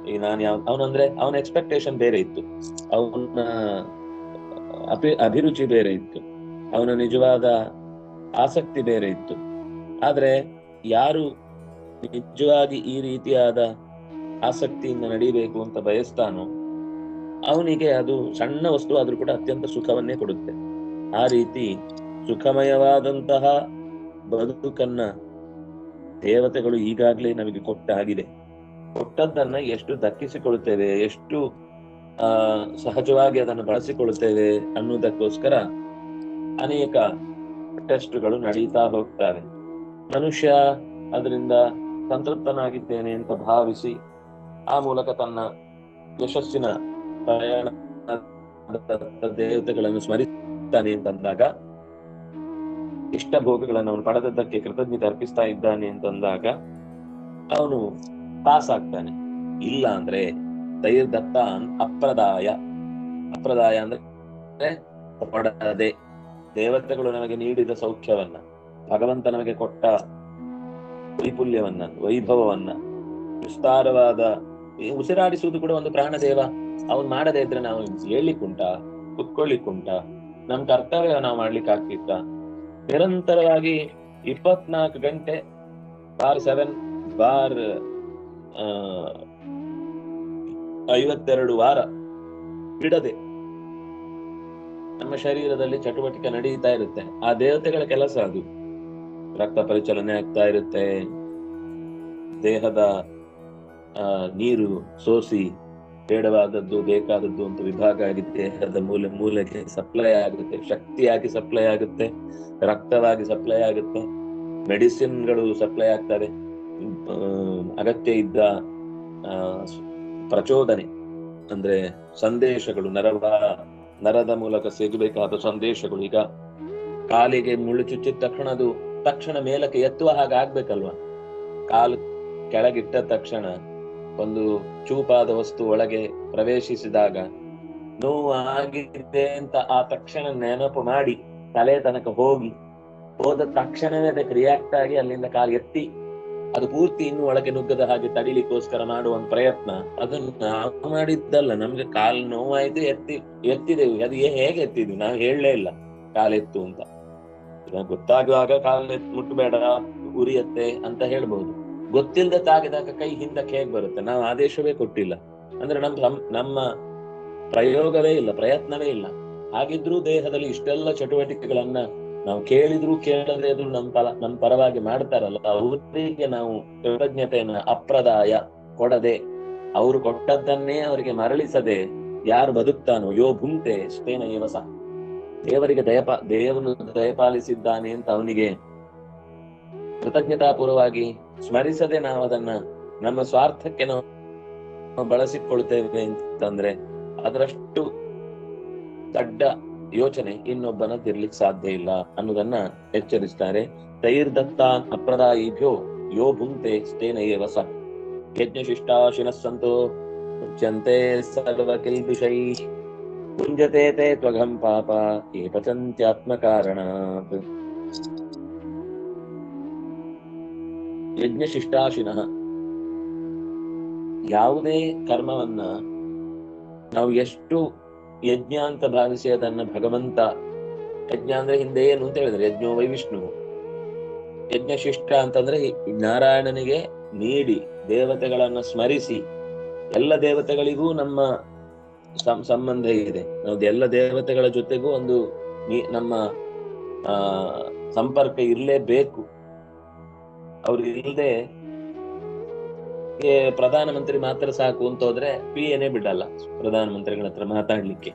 ಈ ನಾನು ಯಾವ ಅವನಂದ್ರೆ ಅವನ ಎಕ್ಸ್ಪೆಕ್ಟೇಷನ್ ಬೇರೆ ಇತ್ತು ಅವನ ಅಭಿ ಅಭಿರುಚಿ ಬೇರೆ ಇತ್ತು ಅವನ ನಿಜವಾದ ಆಸಕ್ತಿ ಬೇರೆ ಇತ್ತು ಆದ್ರೆ ಯಾರು ನಿಜವಾಗಿ ಈ ರೀತಿಯಾದ ಆಸಕ್ತಿಯಿಂದ ನಡಿಬೇಕು ಅಂತ ಬಯಸ್ತಾನೋ ಅವನಿಗೆ ಅದು ಸಣ್ಣ ವಸ್ತು ಆದ್ರೂ ಕೂಡ ಅತ್ಯಂತ ಸುಖವನ್ನೇ ಕೊಡುತ್ತೆ ಆ ರೀತಿ ಸುಖಮಯವಾದಂತಹ ಬದುಕನ್ನ ದೇವತೆಗಳು ಈಗಾಗಲೇ ನಮಗೆ ಕೊಟ್ಟಾಗಿದೆ ಕೊಟ್ಟದ್ದನ್ನ ಎಷ್ಟು ದಕ್ಕಿಸಿಕೊಳ್ಳುತ್ತೇವೆ ಎಷ್ಟು ಆ ಸಹಜವಾಗಿ ಅದನ್ನು ಬಳಸಿಕೊಳ್ಳುತ್ತೇವೆ ಅನ್ನುವುದಕ್ಕೋಸ್ಕರ ಅನೇಕ ಟೆಸ್ಟ್ಗಳು ನಡೀತಾ ಹೋಗ್ತವೆ ಮನುಷ್ಯ ಅದರಿಂದ ಸಂತೃಪ್ತನಾಗಿದ್ದೇನೆ ಅಂತ ಭಾವಿಸಿ ಆ ಮೂಲಕ ತನ್ನ ಯಶಸ್ಸಿನ ಪ್ರಯಾಣ ದೇವತೆಗಳನ್ನು ಸ್ಮರಿಸ್ತಾನೆ ಅಂತಂದಾಗ ಇಷ್ಟ ಭೋಗಗಳನ್ನು ಅವನು ಪಡೆದದ್ದಕ್ಕೆ ಕೃತಜ್ಞತೆ ಅರ್ಪಿಸ್ತಾ ಇದ್ದಾನೆ ಅಂತಂದಾಗ ಅವನು ಪಾಸ್ ಆಗ್ತಾನೆ ಇಲ್ಲ ಅಂದ್ರೆ ದೈರ್ದತ್ತಾನ್ ಅಪ್ರದಾಯ ಅಪ್ರದಾಯ ಅಂದ್ರೆ ಪಡದೆ ದೇವತೆಗಳು ನಮಗೆ ನೀಡಿದ ಸೌಖ್ಯವನ್ನ ಭಗವಂತ ನಮಗೆ ಕೊಟ್ಟ ವೈಪುಲ್ಯವನ್ನ ವೈಭವವನ್ನ ವಿಸ್ತಾರವಾದ ಈ ಉಸಿರಾಡಿಸುವುದು ಕೂಡ ಒಂದು ಪ್ರಾಣದೇವ ಅವನ್ ಮಾಡದೇ ಇದ್ರೆ ನಾವು ಹೇಳ್ಲಿಕ್ಕುಂಟ ಕುತ್ಕೊಳ್ಳಿಕ್ಕುಂಟ ನಮ್ ಕರ್ತವ್ಯ ನಾವು ಮಾಡ್ಲಿಕ್ಕೆ ಆಗ್ತಿತ್ತ ನಿರಂತರವಾಗಿ ಇಪ್ಪತ್ನಾಲ್ಕು ಗಂಟೆ ಬಾರ್ ಸೆವೆನ್ ಬಾರ್ ಆ ಐವತ್ತೆರಡು ವಾರ ಬಿಡದೆ ನಮ್ಮ ಶರೀರದಲ್ಲಿ ಚಟುವಟಿಕೆ ನಡೀತಾ ಇರುತ್ತೆ ಆ ದೇವತೆಗಳ ಕೆಲಸ ಅದು ರಕ್ತ ಪರಿಚಲನೆ ಆಗ್ತಾ ಇರುತ್ತೆ ದೇಹದ ಆ ನೀರು ಸೋಸಿ ಬೇಡವಾದದ್ದು ಬೇಕಾದದ್ದು ಅಂತ ವಿಭಾಗ ಆಗಿ ದೇಹದ ಮೂಲೆ ಮೂಲೆಗೆ ಸಪ್ಲೈ ಆಗುತ್ತೆ ಶಕ್ತಿಯಾಗಿ ಸಪ್ಲೈ ಆಗುತ್ತೆ ರಕ್ತವಾಗಿ ಸಪ್ಲೈ ಆಗುತ್ತೆ ಮೆಡಿಸಿನ್ಗಳು ಸಪ್ಲೈ ಆಗ್ತವೆ ಆ, ಅಗತ್ಯ ಇದ್ದ ಆ, ಪ್ರಚೋದನೆ ಅಂದ್ರೆ ಸಂದೇಶಗಳು ನರವ ನರದ ಮೂಲಕ ಸಿಗಬೇಕಾದ ಸಂದೇಶಗಳು ಈಗ ಕಾಲಿಗೆ ಮುಳ್ಳು ಚುಚ್ಚಿದ ತಕ್ಷಣ ಅದು ತಕ್ಷಣ ಮೇಲಕ್ಕೆ ಎತ್ತುವ ಹಾಗೆ ಆಗ್ಬೇಕಲ್ವಾ ಕಾಲು ಕೆಳಗಿಟ್ಟ ತಕ್ಷಣ ಒಂದು ಚೂಪಾದ ವಸ್ತು ಒಳಗೆ ಪ್ರವೇಶಿಸಿದಾಗ ನೋವು ಆಗಿದೆ ಅಂತ ಆ ತಕ್ಷಣ ನೆನಪು ಮಾಡಿ ತಲೆ ತನಕ ಹೋಗಿ ಹೋದ ತಕ್ಷಣವೇ ಅದಕ್ಕೆ ರಿಯಾಕ್ಟ್ ಆಗಿ ಅಲ್ಲಿಂದ ಕಾಲು ಎತ್ತಿ ಅದು ಪೂರ್ತಿ ಇನ್ನು ಒಳಗೆ ನುಗ್ಗದ ಹಾಗೆ ತಡಿಲಿಕ್ಕೋಸ್ಕರ ಮಾಡುವ ಒಂದು ಪ್ರಯತ್ನ ಅದನ್ನು ನಾವು ಮಾಡಿದ್ದಲ್ಲ ನಮ್ಗೆ ಕಾಲು ನೋವಾಯ್ತು ಎತ್ತಿ ಎತ್ತಿದೆವು ಅದು ಏ- ಹೇಗೆ ಎತ್ತಿದ್ವಿ ನಾವು ಹೇಳಲೇ ಇಲ್ಲ ಕಾಲೆತ್ತು ಅಂತ ಈಗ ಗೊತ್ತಾಗುವಾಗ ಕಾಲು ಎತ್- ಮುಟ್ಬೇಡ ಉರಿಯತ್ತೆ ಅಂತ ಹೇಳ್ಬಹುದು ಗೊತ್ತಿಲ್ಲದೆ ತಾಗಿದಾಗ ಕೈ ಹಿಂದಕ್ಕೆ ಹೇಗ್ ಬರುತ್ತೆ ನಾವು ಆದೇಶವೇ ಕೊಟ್ಟಿಲ್ಲ ಅಂದ್ರೆ ನಮ್ ನಮ್- ನಮ್ಮ ಪ್ರಯೋಗವೇ ಇಲ್ಲ ಪ್ರಯತ್ನವೇ ಇಲ್ಲ ಹಾಗಿದ್ರೂ ದೇಹದಲ್ಲಿ ಇಷ್ಟೆಲ್ಲ ಚಟುವಟಿಕೆಗಳನ್ನ ನಾವು ಕೇಳಿದ್ರು ಕೇಳದೆ ಅದು ನಮ್ ಫಲ ನಮ್ ಪರವಾಗಿ ಮಾಡ್ತಾರಲ್ಲ ಅವರಿಗೆ ನಾವು ಕೃತಜ್ಞತೆಯನ್ನ ಅಪ್ರದಾಯ ಕೊಡದೆ ಅವರು ಕೊಟ್ಟದ್ದನ್ನೇ ಅವರಿಗೆ ಮರಳಿಸದೆ ಯಾರು ಬದುಕ್ತಾನೋ ಯೋ ಭುಂತೆ ಸ್ಟೇನ ಏವಸ ದೇವರಿಗೆ ದಯಪ ದೇವನು ದಯಪಾಲಿಸಿದ್ದಾನೆ ಅಂತ ಅವನಿಗೆ ಕೃತಜ್ಞತಾಪೂರ್ವವಾಗಿ ಸ್ಮರಿಸದೆ ನಾವು ಅದನ್ನ ನಮ್ಮ ಸ್ವಾರ್ಥಕ್ಕೆ ನಾವು ಬಳಸಿಕೊಳ್ತೇವೆ ಅಂತಂದ್ರೆ ಅದರಷ್ಟು ದಡ್ಡ ಯೋಚನೆ ಇನ್ನೊಬ್ಬನದಿರ್ಲಿಕ್ಕೆ ಸಾಧ್ಯ ಇಲ್ಲ ಅನ್ನೋದನ್ನ ಎಚ್ಚರಿಸ್ತಾರೆ ತೈರ್ದತ್ತಾನ್ ಅಪ್ರದಾಯಿಭ್ಯೋ ಯೋ ಭುಂಕ್ತೆ ತೇನ ಏವ ಸ ಯಜ್ಞಶಿಷ್ಟಾಶಿನಃ ಸಂತೋ ಮುಚ್ಯಂತೆ ಸರ್ವ ಕಿಲ್ಬಿಷೈ ಭುಂಜತೆ ತೇ ತ್ವಘಂ ಪಾಪ ಏ ಪಚಂತ್ಯಾತ್ಮಕಾರಣಾತ್ ಯಜ್ಞಶಿಷ್ಟಾಶಿನಃ ಯಾವುದೇ ಕರ್ಮವನ್ನ ನಾವು ಎಷ್ಟು ಯಜ್ಞ ಅಂತ ಭಾವಿಸಿ ಅದನ್ನ ಭಗವಂತ ಯಜ್ಞ ಅಂದ್ರೆ ಹಿಂದೆ ಏನು ಅಂತ ಹೇಳಿದ್ರೆ ಯಜ್ಞೋ ವೈ ವಿಷ್ಣು ಯಜ್ಞಶಿಷ್ಟ ಅಂತಂದ್ರೆ ಈ ನಾರಾಯಣನಿಗೆ ನೀಡಿ ದೇವತೆಗಳನ್ನ ಸ್ಮರಿಸಿ ಎಲ್ಲ ದೇವತೆಗಳಿಗೂ ನಮ್ಮ ಸಂ- ಸಂಬಂಧ ಇದೆ ನಾವು ಎಲ್ಲ ದೇವತೆಗಳ ಜೊತೆಗೂ ಒಂದು ನೀ- ನಮ್ಮ ಆ ಸಂಪರ್ಕ ಇರಲೇಬೇಕು ಅವ್ರು ಇಲ್ಲದೆ ಪ್ರಧಾನಮಂತ್ರಿ ಮಾತ್ರ ಸಾಕು ಅಂತ ಹೋದ್ರೆ ಪಿ ಎನೇ ಬಿಡಲ್ಲ ಪ್ರಧಾನಮಂತ್ರಿಗಳ ಹತ್ರ ಮಾತಾಡ್ಲಿಕ್ಕೆ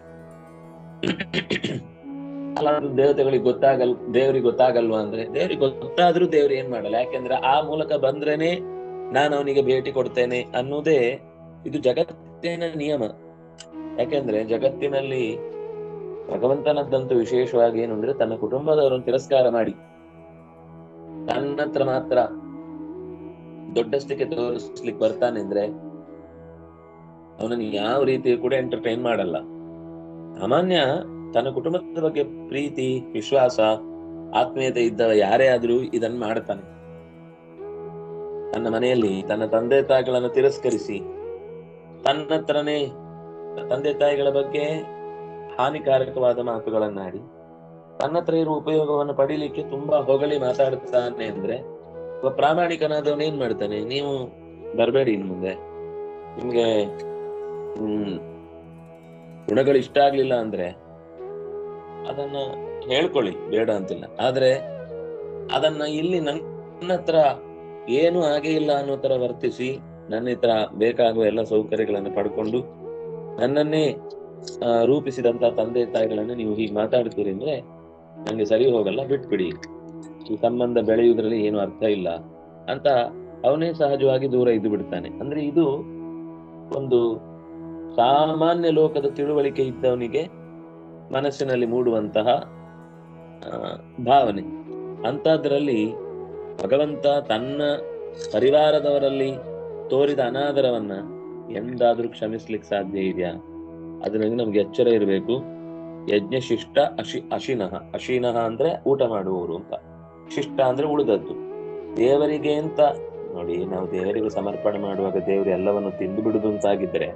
ಅಲ್ಲ ಅದು ದೇವತೆಗಳಿಗೆ ಗೊತ್ತಾಗಲ್ ದೇವ್ರಿಗೆ ಗೊತ್ತಾಗಲ್ವಾ ಅಂದ್ರೆ ದೇವ್ರಿಗೆ ಗೊತ್ತಾದ್ರೂ ದೇವ್ರು ಏನ್ ಮಾಡಲ್ಲ ಯಾಕೆಂದ್ರೆ ಆ ಮೂಲಕ ಬಂದ್ರೇನೆ ನಾನು ಅವನಿಗೆ ಭೇಟಿ ಕೊಡ್ತೇನೆ ಅನ್ನೋದೇ ಇದು ಜಗತ್ತಿನ ನಿಯಮ ಯಾಕೆಂದ್ರೆ ಜಗತ್ತಿನಲ್ಲಿ ಭಗವಂತನದ್ದಂತೂ ವಿಶೇಷವಾಗಿ ಏನು ಅಂದ್ರೆ ತನ್ನ ಕುಟುಂಬದವರನ್ನು ತಿರಸ್ಕಾರ ಮಾಡಿ ನನ್ನ ಹತ್ರ ಮಾತ್ರ ದೊಡ್ಡಸ್ತಿಕೆ ತೋರಿಸ್ಲಿಕ್ಕೆ ಬರ್ತಾನೆ ಅಂದ್ರೆ ಅವನನ್ನು ಯಾವ ರೀತಿ ಕೂಡ ಎಂಟರ್ಟೈನ್ ಮಾಡಲ್ಲ ಸಾಮಾನ್ಯ ತನ್ನ ಕುಟುಂಬದ ಬಗ್ಗೆ ಪ್ರೀತಿ ವಿಶ್ವಾಸ ಆತ್ಮೀಯತೆ ಇದ್ದವ ಯಾರೇ ಆದ್ರೂ ಇದನ್ನ ಮಾಡ್ತಾನೆ ತನ್ನ ಮನೆಯಲ್ಲಿ ತನ್ನ ತಂದೆ ತಾಯಿಗಳನ್ನು ತಿರಸ್ಕರಿಸಿ ತನ್ನತ್ರನೇ ತಂದೆ ತಾಯಿಗಳ ಬಗ್ಗೆ ಹಾನಿಕಾರಕವಾದ ಮಾತುಗಳನ್ನಾಡಿ ತನ್ನತ್ರ ಇರುವ ಉಪಯೋಗವನ್ನು ಪಡಿಲಿಕ್ಕೆ ತುಂಬಾ ಹೊಗಳಿ ಮಾತಾಡ್ತಾನೆ ಅಂದ್ರೆ ಒಬ್ಬ ಪ್ರಾಮಾಣಿಕನಾದವನು ಏನ್ ಮಾಡ್ತಾನೆ ನೀವು ಬರಬೇಡಿ ಇನ್ ಮುಂದೆ ನಿಮ್ಗೆ ಹ್ಮ್ ಗುಣಗಳು ಇಷ್ಟ ಆಗ್ಲಿಲ್ಲ ಅಂದ್ರೆ ಅದನ್ನ ಹೇಳ್ಕೊಳ್ಳಿ ಬೇಡ ಅಂತಿಲ್ಲ ಆದ್ರೆ ಅದನ್ನ ಇಲ್ಲಿ ನನ್ನ ಹತ್ರ ಏನು ಆಗೇ ಇಲ್ಲ ಅನ್ನೋ ತರ ವರ್ತಿಸಿ ನನ್ನ ಹತ್ರ ಬೇಕಾಗುವ ಎಲ್ಲ ಸೌಕರ್ಯಗಳನ್ನು ಪಡ್ಕೊಂಡು ನನ್ನನ್ನೇ ಆ, ರೂಪಿಸಿದಂತ ತಂದೆ ತಾಯಿಗಳನ್ನ ನೀವು ಹೀಗೆ ಮಾತಾಡ್ತೀರಿ ಅಂದ್ರೆ ನಂಗೆ ಸರಿ ಹೋಗಲ್ಲ ಬಿಟ್ಬಿಡಿ ಈ ಸಂಬಂಧ ಬೆಳೆಯುವುದ್ರಲ್ಲಿ ಏನು ಅರ್ಥ ಇಲ್ಲ ಅಂತ ಅವನೇ ಸಹಜವಾಗಿ ದೂರ ಇದ್ದು ಬಿಡ್ತಾನೆ ಅಂದ್ರೆ ಇದು ಒಂದು ಸಾಮಾನ್ಯ ಲೋಕದ ತಿಳುವಳಿಕೆ ಇದ್ದವನಿಗೆ ಮನಸ್ಸಿನಲ್ಲಿ ಮೂಡುವಂತಹ ಆ, ಭಾವನೆ ಅಂತದ್ರಲ್ಲಿ ಭಗವಂತ ತನ್ನ ಪರಿವಾರದವರಲ್ಲಿ ತೋರಿದ ಅನಾದರವನ್ನ ಎಂದಾದ್ರೂ ಕ್ಷಮಿಸ್ಲಿಕ್ಕೆ ಸಾಧ್ಯ ಇದೆಯಾ ಅದರಲ್ಲಿ ನಮ್ಗೆ ಎಚ್ಚರ ಇರಬೇಕು ಯಜ್ಞ ಶಿಷ್ಟ ಅಶಿ ಅಶಿನಃ ಅಶಿನಃ ಅಂದ್ರೆ ಊಟ ಮಾಡುವವರು ಅಂತ ಶಿಷ್ಟ ಅಂದ್ರೆ ಉಳಿದದ್ದು ದೇವರಿಗೆ ಅಂತ ನೋಡಿ ನಾವು ದೇವರಿಗೆ ಸಮರ್ಪಣೆ ಮಾಡುವಾಗ ದೇವರು ಎಲ್ಲವನ್ನು ತಿಂದು ಬಿಡುದು ಅಂತಾಗಿದ್ರೆ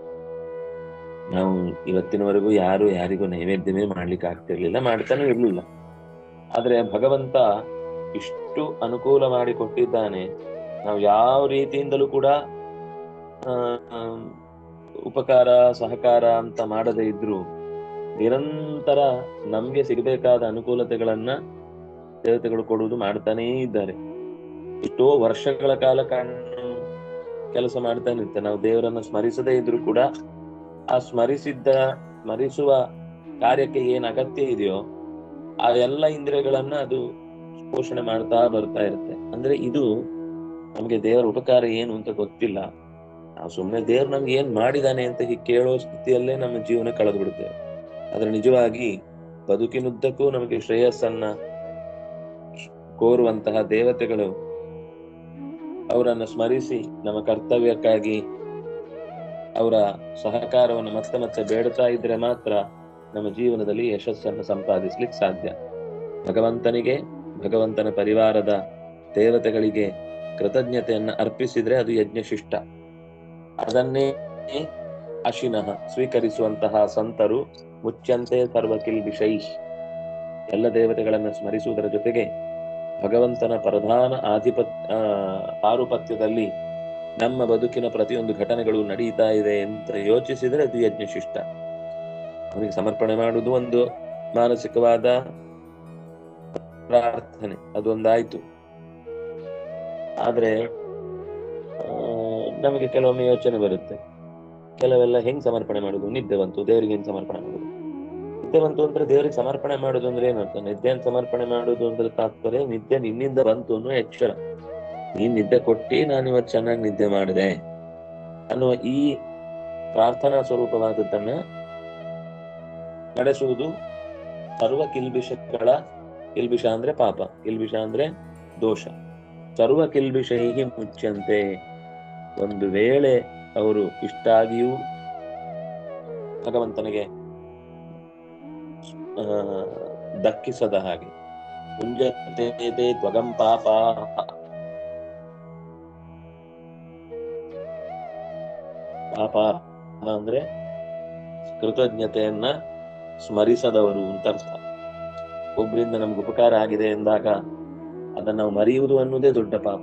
ನಾವು ಇವತ್ತಿನವರೆಗೂ ಯಾರು ಯಾರಿಗೂ ನೈವೇದ್ಯವೇ ಮಾಡ್ಲಿಕ್ಕೆ ಆಗ್ತಿರ್ಲಿಲ್ಲ ಮಾಡ್ತಾನೆ ಇರ್ಲಿಲ್ಲ ಆದ್ರೆ ಭಗವಂತ ಇಷ್ಟು ಅನುಕೂಲ ಮಾಡಿ ಕೊಟ್ಟಿದ್ದಾನೆ ನಾವು ಯಾವ ರೀತಿಯಿಂದಲೂ ಕೂಡ ಆ, ಆಮ್, ಉಪಕಾರ ಸಹಕಾರ ಅಂತ ಮಾಡದೇ ಇದ್ರು ನಿರಂತರ ನಮ್ಗೆ ಸಿಗಬೇಕಾದ ಅನುಕೂಲತೆಗಳನ್ನ ದೇವತೆಗಳು ಕೊಡುವುದು ಮಾಡ್ತಾನೇ ಇದ್ದಾರೆ ಎಷ್ಟೋ ವರ್ಷಗಳ ಕಾಲ ಕಣ್ಣು ಕೆಲಸ ಮಾಡ್ತಾನೆ ಇರ್ತಾರೆ ನಾವು ದೇವರನ್ನ ಸ್ಮರಿಸದೇ ಇದ್ರು ಕೂಡ ಆ ಸ್ಮರಿಸಿದ್ದ ಸ್ಮರಿಸುವ ಕಾರ್ಯಕ್ಕೆ ಏನ್ ಅಗತ್ಯ ಇದೆಯೋ ಆ ಎಲ್ಲ ಇಂದ್ರಿಯಗಳನ್ನ ಅದು ಪೋಷಣೆ ಮಾಡ್ತಾ ಬರ್ತಾ ಇರುತ್ತೆ ಅಂದ್ರೆ ಇದು ನಮ್ಗೆ ದೇವರ ಉಪಕಾರ ಏನು ಅಂತ ಗೊತ್ತಿಲ್ಲ ನಾವು ಸುಮ್ಮನೆ ದೇವ್ರು ನಮ್ಗೆ ಏನ್ ಮಾಡಿದಾನೆ ಅಂತ ಹೀಗೆ ಕೇಳೋ ಸ್ಥಿತಿಯಲ್ಲೇ ನಮ್ಮ ಜೀವನ ಕಳೆದು ಬಿಡುತ್ತೇವೆ ಆದ್ರೆ ನಿಜವಾಗಿ ಬದುಕಿನುದ್ದಕ್ಕೂ ನಮಗೆ ಶ್ರೇಯಸ್ಸನ್ನ ಕೋರುವಂತಹ ದೇವತೆಗಳು ಅವರನ್ನ ಸ್ಮರಿಸಿ ನಮ್ಮ ಕರ್ತವ್ಯಕ್ಕಾಗಿ ಅವರ ಸಹಕಾರವನ್ನು ಮತ್ತೆ ಮತ್ತೆ ಬೇಡ್ತಾ ಇದ್ರೆ ಮಾತ್ರ ನಮ್ಮ ಜೀವನದಲ್ಲಿ ಯಶಸ್ಸನ್ನು ಸಂಪಾದಿಸ್ಲಿಕ್ಕೆ ಸಾಧ್ಯ ಭಗವಂತನಿಗೆ ಭಗವಂತನ ಪರಿವಾರದ ದೇವತೆಗಳಿಗೆ ಕೃತಜ್ಞತೆಯನ್ನ ಅರ್ಪಿಸಿದ್ರೆ ಅದು ಯಜ್ಞಶಿಷ್ಟ ಅದನ್ನೇ ಅಶಿನಃ ಸ್ವೀಕರಿಸುವಂತಹ ಸಂತರು ಮುಚ್ಚಂತೆ ಸರ್ವಕಿಲ್ ವಿಷೈ ಎಲ್ಲ ದೇವತೆಗಳನ್ನ ಸ್ಮರಿಸುವುದರ ಜೊತೆಗೆ ಭಗವಂತನ ಪ್ರಧಾನ ಆಧಿಪತ್ ಆ, ಆರುಪತ್ಯದಲ್ಲಿ ನಮ್ಮ ಬದುಕಿನ ಪ್ರತಿಯೊಂದು ಘಟನೆಗಳು ನಡೀತಾ ಇದೆ ಅಂತ ಯೋಚಿಸಿದ್ರೆ ಅದು ಯಜ್ಞಶಿಷ್ಟ ಅವನಿಗೆ ಸಮರ್ಪಣೆ ಮಾಡುವುದು ಒಂದು ಮಾನಸಿಕವಾದ ಪ್ರಾರ್ಥನೆ ಅದೊಂದಾಯ್ತು ಆದ್ರೆ ಆ, ನಮಗೆ ಕೆಲವೊಮ್ಮೆ ಯೋಚನೆ ಬರುತ್ತೆ ಕೆಲವೆಲ್ಲ ಹೆಂಗ್ ಸಮರ್ಪಣೆ ಮಾಡುದು ನಿದ್ದೆ ಬಂತು ದೇವರಿಗೆ ಹೆಂಗ್ ಸಮರ್ಪಣೆ ಮಾಡುದು ನಿದ್ದೆ ಬಂತು ಅಂದ್ರೆ ದೇವರಿಗೆ ಸಮರ್ಪಣೆ ಮಾಡುದು ಅಂದ್ರೆ ಏನರ್ಥ ನಿದ್ದೆಯನ್ನು ಸಮರ್ಪಣೆ ಮಾಡುದು ಅಂದ್ರೆ ತಾತ್ಪರ್ಯ ನಿದ್ದೆ ನಿನ್ನಿಂದ ಬಂತು ಅನ್ನೋ ಎಚ್ಚರ ನೀನ್ ನಿದ್ದೆ ಕೊಟ್ಟಿ ನಾನು ಇವತ್ತು ಚೆನ್ನಾಗಿ ನಿದ್ದೆ ಮಾಡಿದೆ ಅನ್ನುವ ಈ ಪ್ರಾರ್ಥನಾ ಸ್ವರೂಪವಾದದ್ದನ್ನ ನಡೆಸುವುದು ಸರ್ವ ಕಿಲ್ಬಿಷಗಳ ಕಿಲ್ಬಿಷ ಅಂದ್ರೆ ಪಾಪ ಕಿಲ್ಬಿಷ ಅಂದ್ರೆ ದೋಷ ಸರ್ವ ಕಿಲ್ಬಿಷೈಹಿ ಮುಚ್ಚಂತೆ ಒಂದು ವೇಳೆ ಅವರು ಇಷ್ಟಾಗಿಯೂ ಭಗವಂತನಿಗೆ ಆ, ದಕ್ಕಿಸದ ಹಾಗೆ ಮುಂಜತೆ ತ್ವಗಂ ಪಾಪ ಪಾಪ ಅಂದ್ರೆ ಕೃತಜ್ಞತೆಯನ್ನ ಸ್ಮರಿಸದವರು ಅಂತ ಅರ್ಥ ಒಬ್ಬರಿಂದ ನಮ್ಗೆ ಉಪಕಾರ ಆಗಿದೆ ಎಂದಾಗ ಅದನ್ನ ನಾವು ಮರೆಯುವುದು ಅನ್ನೋದೇ ದೊಡ್ಡ ಪಾಪ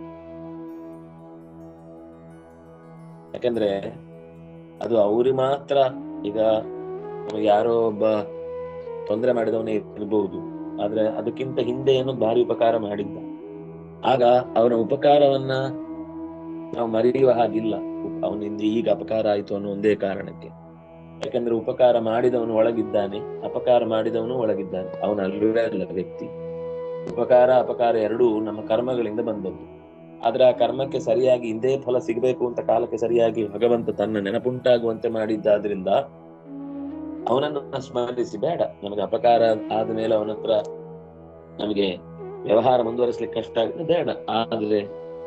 ಯಾಕಂದ್ರೆ ಅದು ಅವ್ರಿಗೆ ಮಾತ್ರ ಈಗ ನಮಗೆ ಯಾರೋ ಒಬ್ಬ ತೊಂದರೆ ಮಾಡಿದವನೇ ಇರಬಹುದು ಆದ್ರೆ ಅದಕ್ಕಿಂತ ಹಿಂದೆ ಏನೋ ಭಾರಿ ಉಪಕಾರ ಮಾಡಿದ್ದ ಆಗ ಅವನ ಉಪಕಾರವನ್ನ ನಾವು ಮರೆಯುವ ಹಾಗಿಲ್ಲ ಅವನಿಂದ ಈಗ ಅಪಕಾರ ಆಯ್ತು ಅನ್ನೋ ಒಂದೇ ಕಾರಣಕ್ಕೆ ಯಾಕಂದ್ರೆ ಉಪಕಾರ ಮಾಡಿದವನು ಒಳಗಿದ್ದಾನೆ ಅಪಕಾರ ಮಾಡಿದವನು ಒಳಗಿದ್ದಾನೆ ಅವನ ಅಲ್ಲವೇ ಅಲ್ಲ ವ್ಯಕ್ತಿ ಉಪಕಾರ ಅಪಕಾರ ಎರಡೂ ನಮ್ಮ ಕರ್ಮಗಳಿಂದ ಬಂದದ್ದು ಆದ್ರೆ ಆ ಕರ್ಮಕ್ಕೆ ಸರಿಯಾಗಿ ಇಂದೇ ಫಲ ಸಿಗಬೇಕು ಅಂತ ಕಾಲಕ್ಕೆ ಸರಿಯಾಗಿ ಭಗವಂತ ತನ್ನ ನೆನಪುಂಟಾಗುವಂತೆ ಮಾಡಿದ್ದಾದ್ರಿಂದ ಅವನನ್ನು ಸ್ಮರಿಸಿ ಬೇಡ ನಮಗೆ ಅಪಕಾರ ಆದ ಮೇಲೆ ಅವನ ಹತ್ರ ನಮಗೆ ವ್ಯವಹಾರ ಮುಂದುವರಿಸ್ಲಿಕ್ಕೆ ಕಷ್ಟ ಆಗುತ್ತೆ ಬೇಡ ಆದ್ರೆ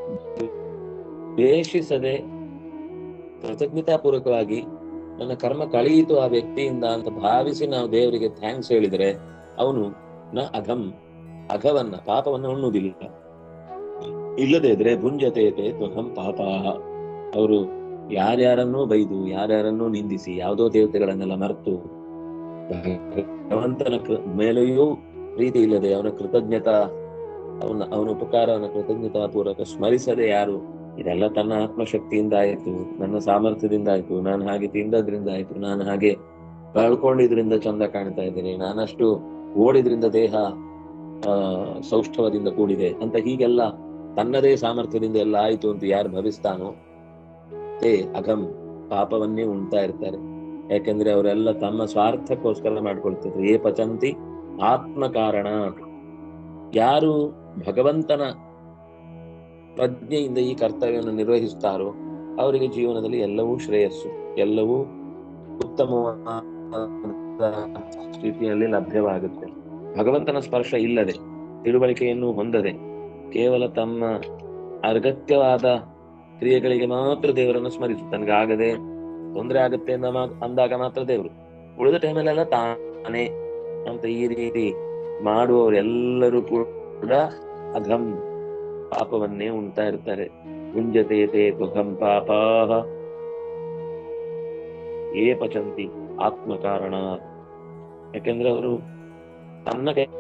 ದ್ವೇಷಿಸದೆ ಕೃತಜ್ಞತಾಪೂರ್ವಕವಾಗಿ ನನ್ನ ಕರ್ಮ ಕಳೆಯಿತು ಆ ವ್ಯಕ್ತಿಯಿಂದ ಅಂತ ಭಾವಿಸಿ ನಾವು ದೇವರಿಗೆ ಥ್ಯಾಂಕ್ಸ್ ಹೇಳಿದ್ರೆ ಅವನು ನ ಅಘಂ ಅಘವನ್ನ ಪಾಪವನ್ನ ಉಣ್ಣುವುದಿಲ್ಲ ಇಲ್ಲದೆ ಇದ್ರೆ ಭುಂಜತೆ ತ್ವಘಂ ಪಾಪ ಅವರು ಯಾರ್ಯಾರನ್ನೂ ಬೈದು ಯಾರ್ಯಾರನ್ನೂ ನಿಂದಿಸಿ ಯಾವುದೋ ದೇವತೆಗಳನ್ನೆಲ್ಲ ಮರೆತು ಭಗವಂತನ ಕೃ- ಮೇಲೆಯೂ ಪ್ರೀತಿ ಇಲ್ಲದೆ ಅವನ ಕೃತಜ್ಞತಾ ಅವನ ಅವನ ಉಪಕಾರವನ್ನ ಕೃತಜ್ಞತಾ ಪೂರ್ವಕ ಸ್ಮರಿಸದೆ ಯಾರು ಇದೆಲ್ಲ ತನ್ನ ಆತ್ಮಶಕ್ತಿಯಿಂದ ಆಯ್ತು ನನ್ನ ಸಾಮರ್ಥ್ಯದಿಂದ ಆಯ್ತು ನಾನು ಹಾಗೆ ತಿಂದದ್ರಿಂದ ಆಯ್ತು ನಾನು ಹಾಗೆ ಕಳ್ಕೊಂಡಿದ್ರಿಂದ ಚಂದ ಕಾಣ್ತಾ ಇದ್ದೇನೆ ನಾನಷ್ಟು ಓಡಿದ್ರಿಂದ ದೇಹ ಆ ಸೌಷ್ಠವದಿಂದ ಕೂಡಿದೆ ಅಂತ ಹೀಗೆಲ್ಲ ತನ್ನದೇ ಸಾಮರ್ಥ್ಯದಿಂದ ಎಲ್ಲ ಆಯ್ತು ಅಂತ ಯಾರು ಭವಿಸ್ತಾನೋ ತೇ ಅಗಮ್ ಪಾಪವನ್ನೇ ಉಣ್ತಾ ಇರ್ತಾರೆ ಯಾಕೆಂದ್ರೆ ಅವರೆಲ್ಲ ತಮ್ಮ ಸ್ವಾರ್ಥಕ್ಕೋಸ್ಕರ ಮಾಡ್ಕೊಳ್ತಿದ್ರು ಏ ಪಚಂತಿ ಆತ್ಮ ಕಾರಣ ಯಾರು ಭಗವಂತನ ಪ್ರಜ್ಞೆಯಿಂದ ಈ ಕರ್ತವ್ಯವನ್ನು ನಿರ್ವಹಿಸ್ತಾರೋ ಅವರಿಗೆ ಜೀವನದಲ್ಲಿ ಎಲ್ಲವೂ ಶ್ರೇಯಸ್ಸು ಎಲ್ಲವೂ ಉತ್ತಮವಾದ ಸ್ಥಿತಿಯಲ್ಲಿ ಲಭ್ಯವಾಗುತ್ತೆ ಭಗವಂತನ ಸ್ಪರ್ಶ ಇಲ್ಲದೆ ತಿಳುವಳಿಕೆಯನ್ನು ಹೊಂದದೆ ಕೇವಲ ತಮ್ಮ ಅಗತ್ಯವಾದ ಕ್ರಿಯೆಗಳಿಗೆ ಮಾತ್ರ ದೇವರನ್ನು ಸ್ಮರಿಸು ತನಗಾಗದೆ ತೊಂದರೆ ಆಗುತ್ತೆ ಅಂದ ಮಾ- ಅಂದಾಗ ಮಾತ್ರ ದೇವರು ಉಳಿದ ಟೈಮಲ್ಲೆಲ್ಲ ತಾನೇ ಅಂತ ಈ ರೀತಿ ಮಾಡುವವರೆಲ್ಲರೂ ಕೂಡ ಅಘಂ ಪಾಪವನ್ನೇ ಉಣ್ತಾ ಇರ್ತಾರೆ ಗುಂಜತೆ ತೇ ತುಘಂ ಪಾಪಾಹ ಏ ಪಚಂತಿ ಆತ್ಮ ಕಾರಣ ಯಾಕೆಂದ್ರೆ ಅವರು ತನ್ನ ಕೈ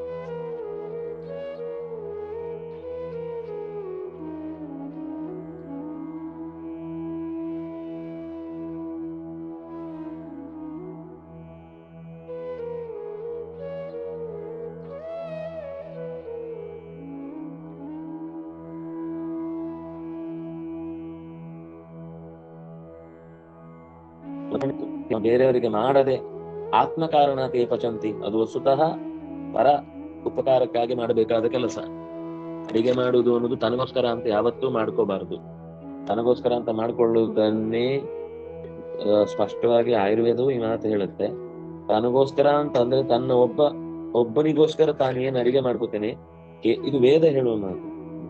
ಬೇರೆಯವರಿಗೆ ಮಾಡದೆ ಆತ್ಮ ಕಾರಣ ತೇ ಪಚಂತಿ ಅದು ವಸ್ತುತಃ ಪರ ಉಪಕಾರಕ್ಕಾಗಿ ಮಾಡಬೇಕಾದ ಕೆಲಸ ಅಡಿಗೆ ಮಾಡುವುದು ಅನ್ನೋದು ತನಗೋಸ್ಕರ ಅಂತ ಯಾವತ್ತೂ ಮಾಡ್ಕೋಬಾರದು ತನಗೋಸ್ಕರ ಅಂತ ಮಾಡ್ಕೊಳ್ಳುವುದನ್ನೇ ಆ, ಸ್ಪಷ್ಟವಾಗಿ ಆಯುರ್ವೇದವು ಈ ಮಾತು ಹೇಳುತ್ತೆ ತನಗೋಸ್ಕರ ಅಂತ ಅಂದ್ರೆ ತನ್ನ ಒಬ್ಬ ಒಬ್ಬನಿಗೋಸ್ಕರ ತಾನು ಏನ್ ಅಡಿಗೆ ಮಾಡ್ಕೋತೇನೆ ಕೇ- ಇದು ವೇದ ಹೇಳುವ ಮಾತು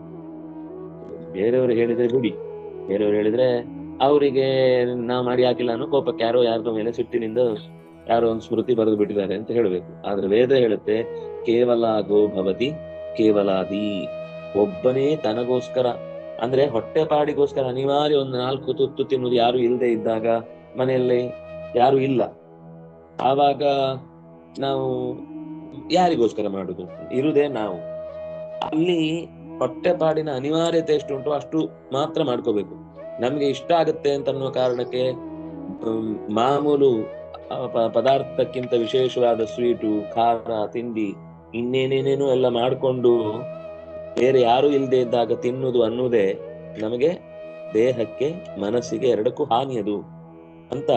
ಬೇರೆಯವರು ಹೇಳಿದ್ರೆ ಬಿಡಿ ಬೇರೆಯವರು ಹೇಳಿದ್ರೆ ಅವರಿಗೆ ನಾ ಮಾಡಿ ಹಾಕಿಲ್ಲ ಅನ್ನೋ ಕೋಪಕ್ಕೆ ಯಾರೋ ಯಾರ್ದೋ ಮೇಲೆ ಸಿಟ್ಟಿನಿಂದ ಯಾರೋ ಒಂದು ಸ್ಮೃತಿ ಬರೆದು ಬಿಟ್ಟಿದ್ದಾರೆ ಅಂತ ಹೇಳ್ಬೇಕು ಆದ್ರೆ ವೇದ ಹೇಳುತ್ತೆ ಕೇವಲ ಗೋ ಭವತಿ ಕೇವಲಾದಿ ಒಬ್ಬನೇ ತನಗೋಸ್ಕರ ಅಂದ್ರೆ ಹೊಟ್ಟೆ ಪಾಡಿಗೋಸ್ಕರ ಅನಿವಾರ್ಯ ಒಂದು ನಾಲ್ಕು ತುತ್ತು ತಿನ್ನುವುದು ಯಾರು ಇಲ್ಲದೆ ಇದ್ದಾಗ ಮನೆಯಲ್ಲಿ ಯಾರು ಇಲ್ಲ ಆವಾಗ ನಾವು ಯಾರಿಗೋಸ್ಕರ ಮಾಡುದು ಇರುದೇ ನಾವು ಅಲ್ಲಿ ಹೊಟ್ಟೆ ಪಾಡಿನ ಅನಿವಾರ್ಯತೆ ಎಷ್ಟು ಉಂಟು ಅಷ್ಟು ಮಾತ್ರ ಮಾಡ್ಕೋಬೇಕು ನಮ್ಗೆ ಇಷ್ಟ ಆಗುತ್ತೆ ಅಂತ ಅನ್ನೋ ಕಾರಣಕ್ಕೆ ಹ್ಮ್, ಮಾಮೂಲು ಆ, ಪ- ಪದಾರ್ಥಕ್ಕಿಂತ ವಿಶೇಷವಾದ ಸ್ವೀಟು ಖಾರ ತಿಂಡಿ ಇನ್ನೇನೇನೇನು ಎಲ್ಲ ಮಾಡ್ಕೊಂಡು ಬೇರೆ ಯಾರು ಇಲ್ಲದೆ ಇದ್ದಾಗ ತಿನ್ನುವುದು ಅನ್ನುವುದೇ ನಮಗೆ ದೇಹಕ್ಕೆ ಮನಸ್ಸಿಗೆ ಎರಡಕ್ಕೂ ಹಾನಿಯದು ಅಂತ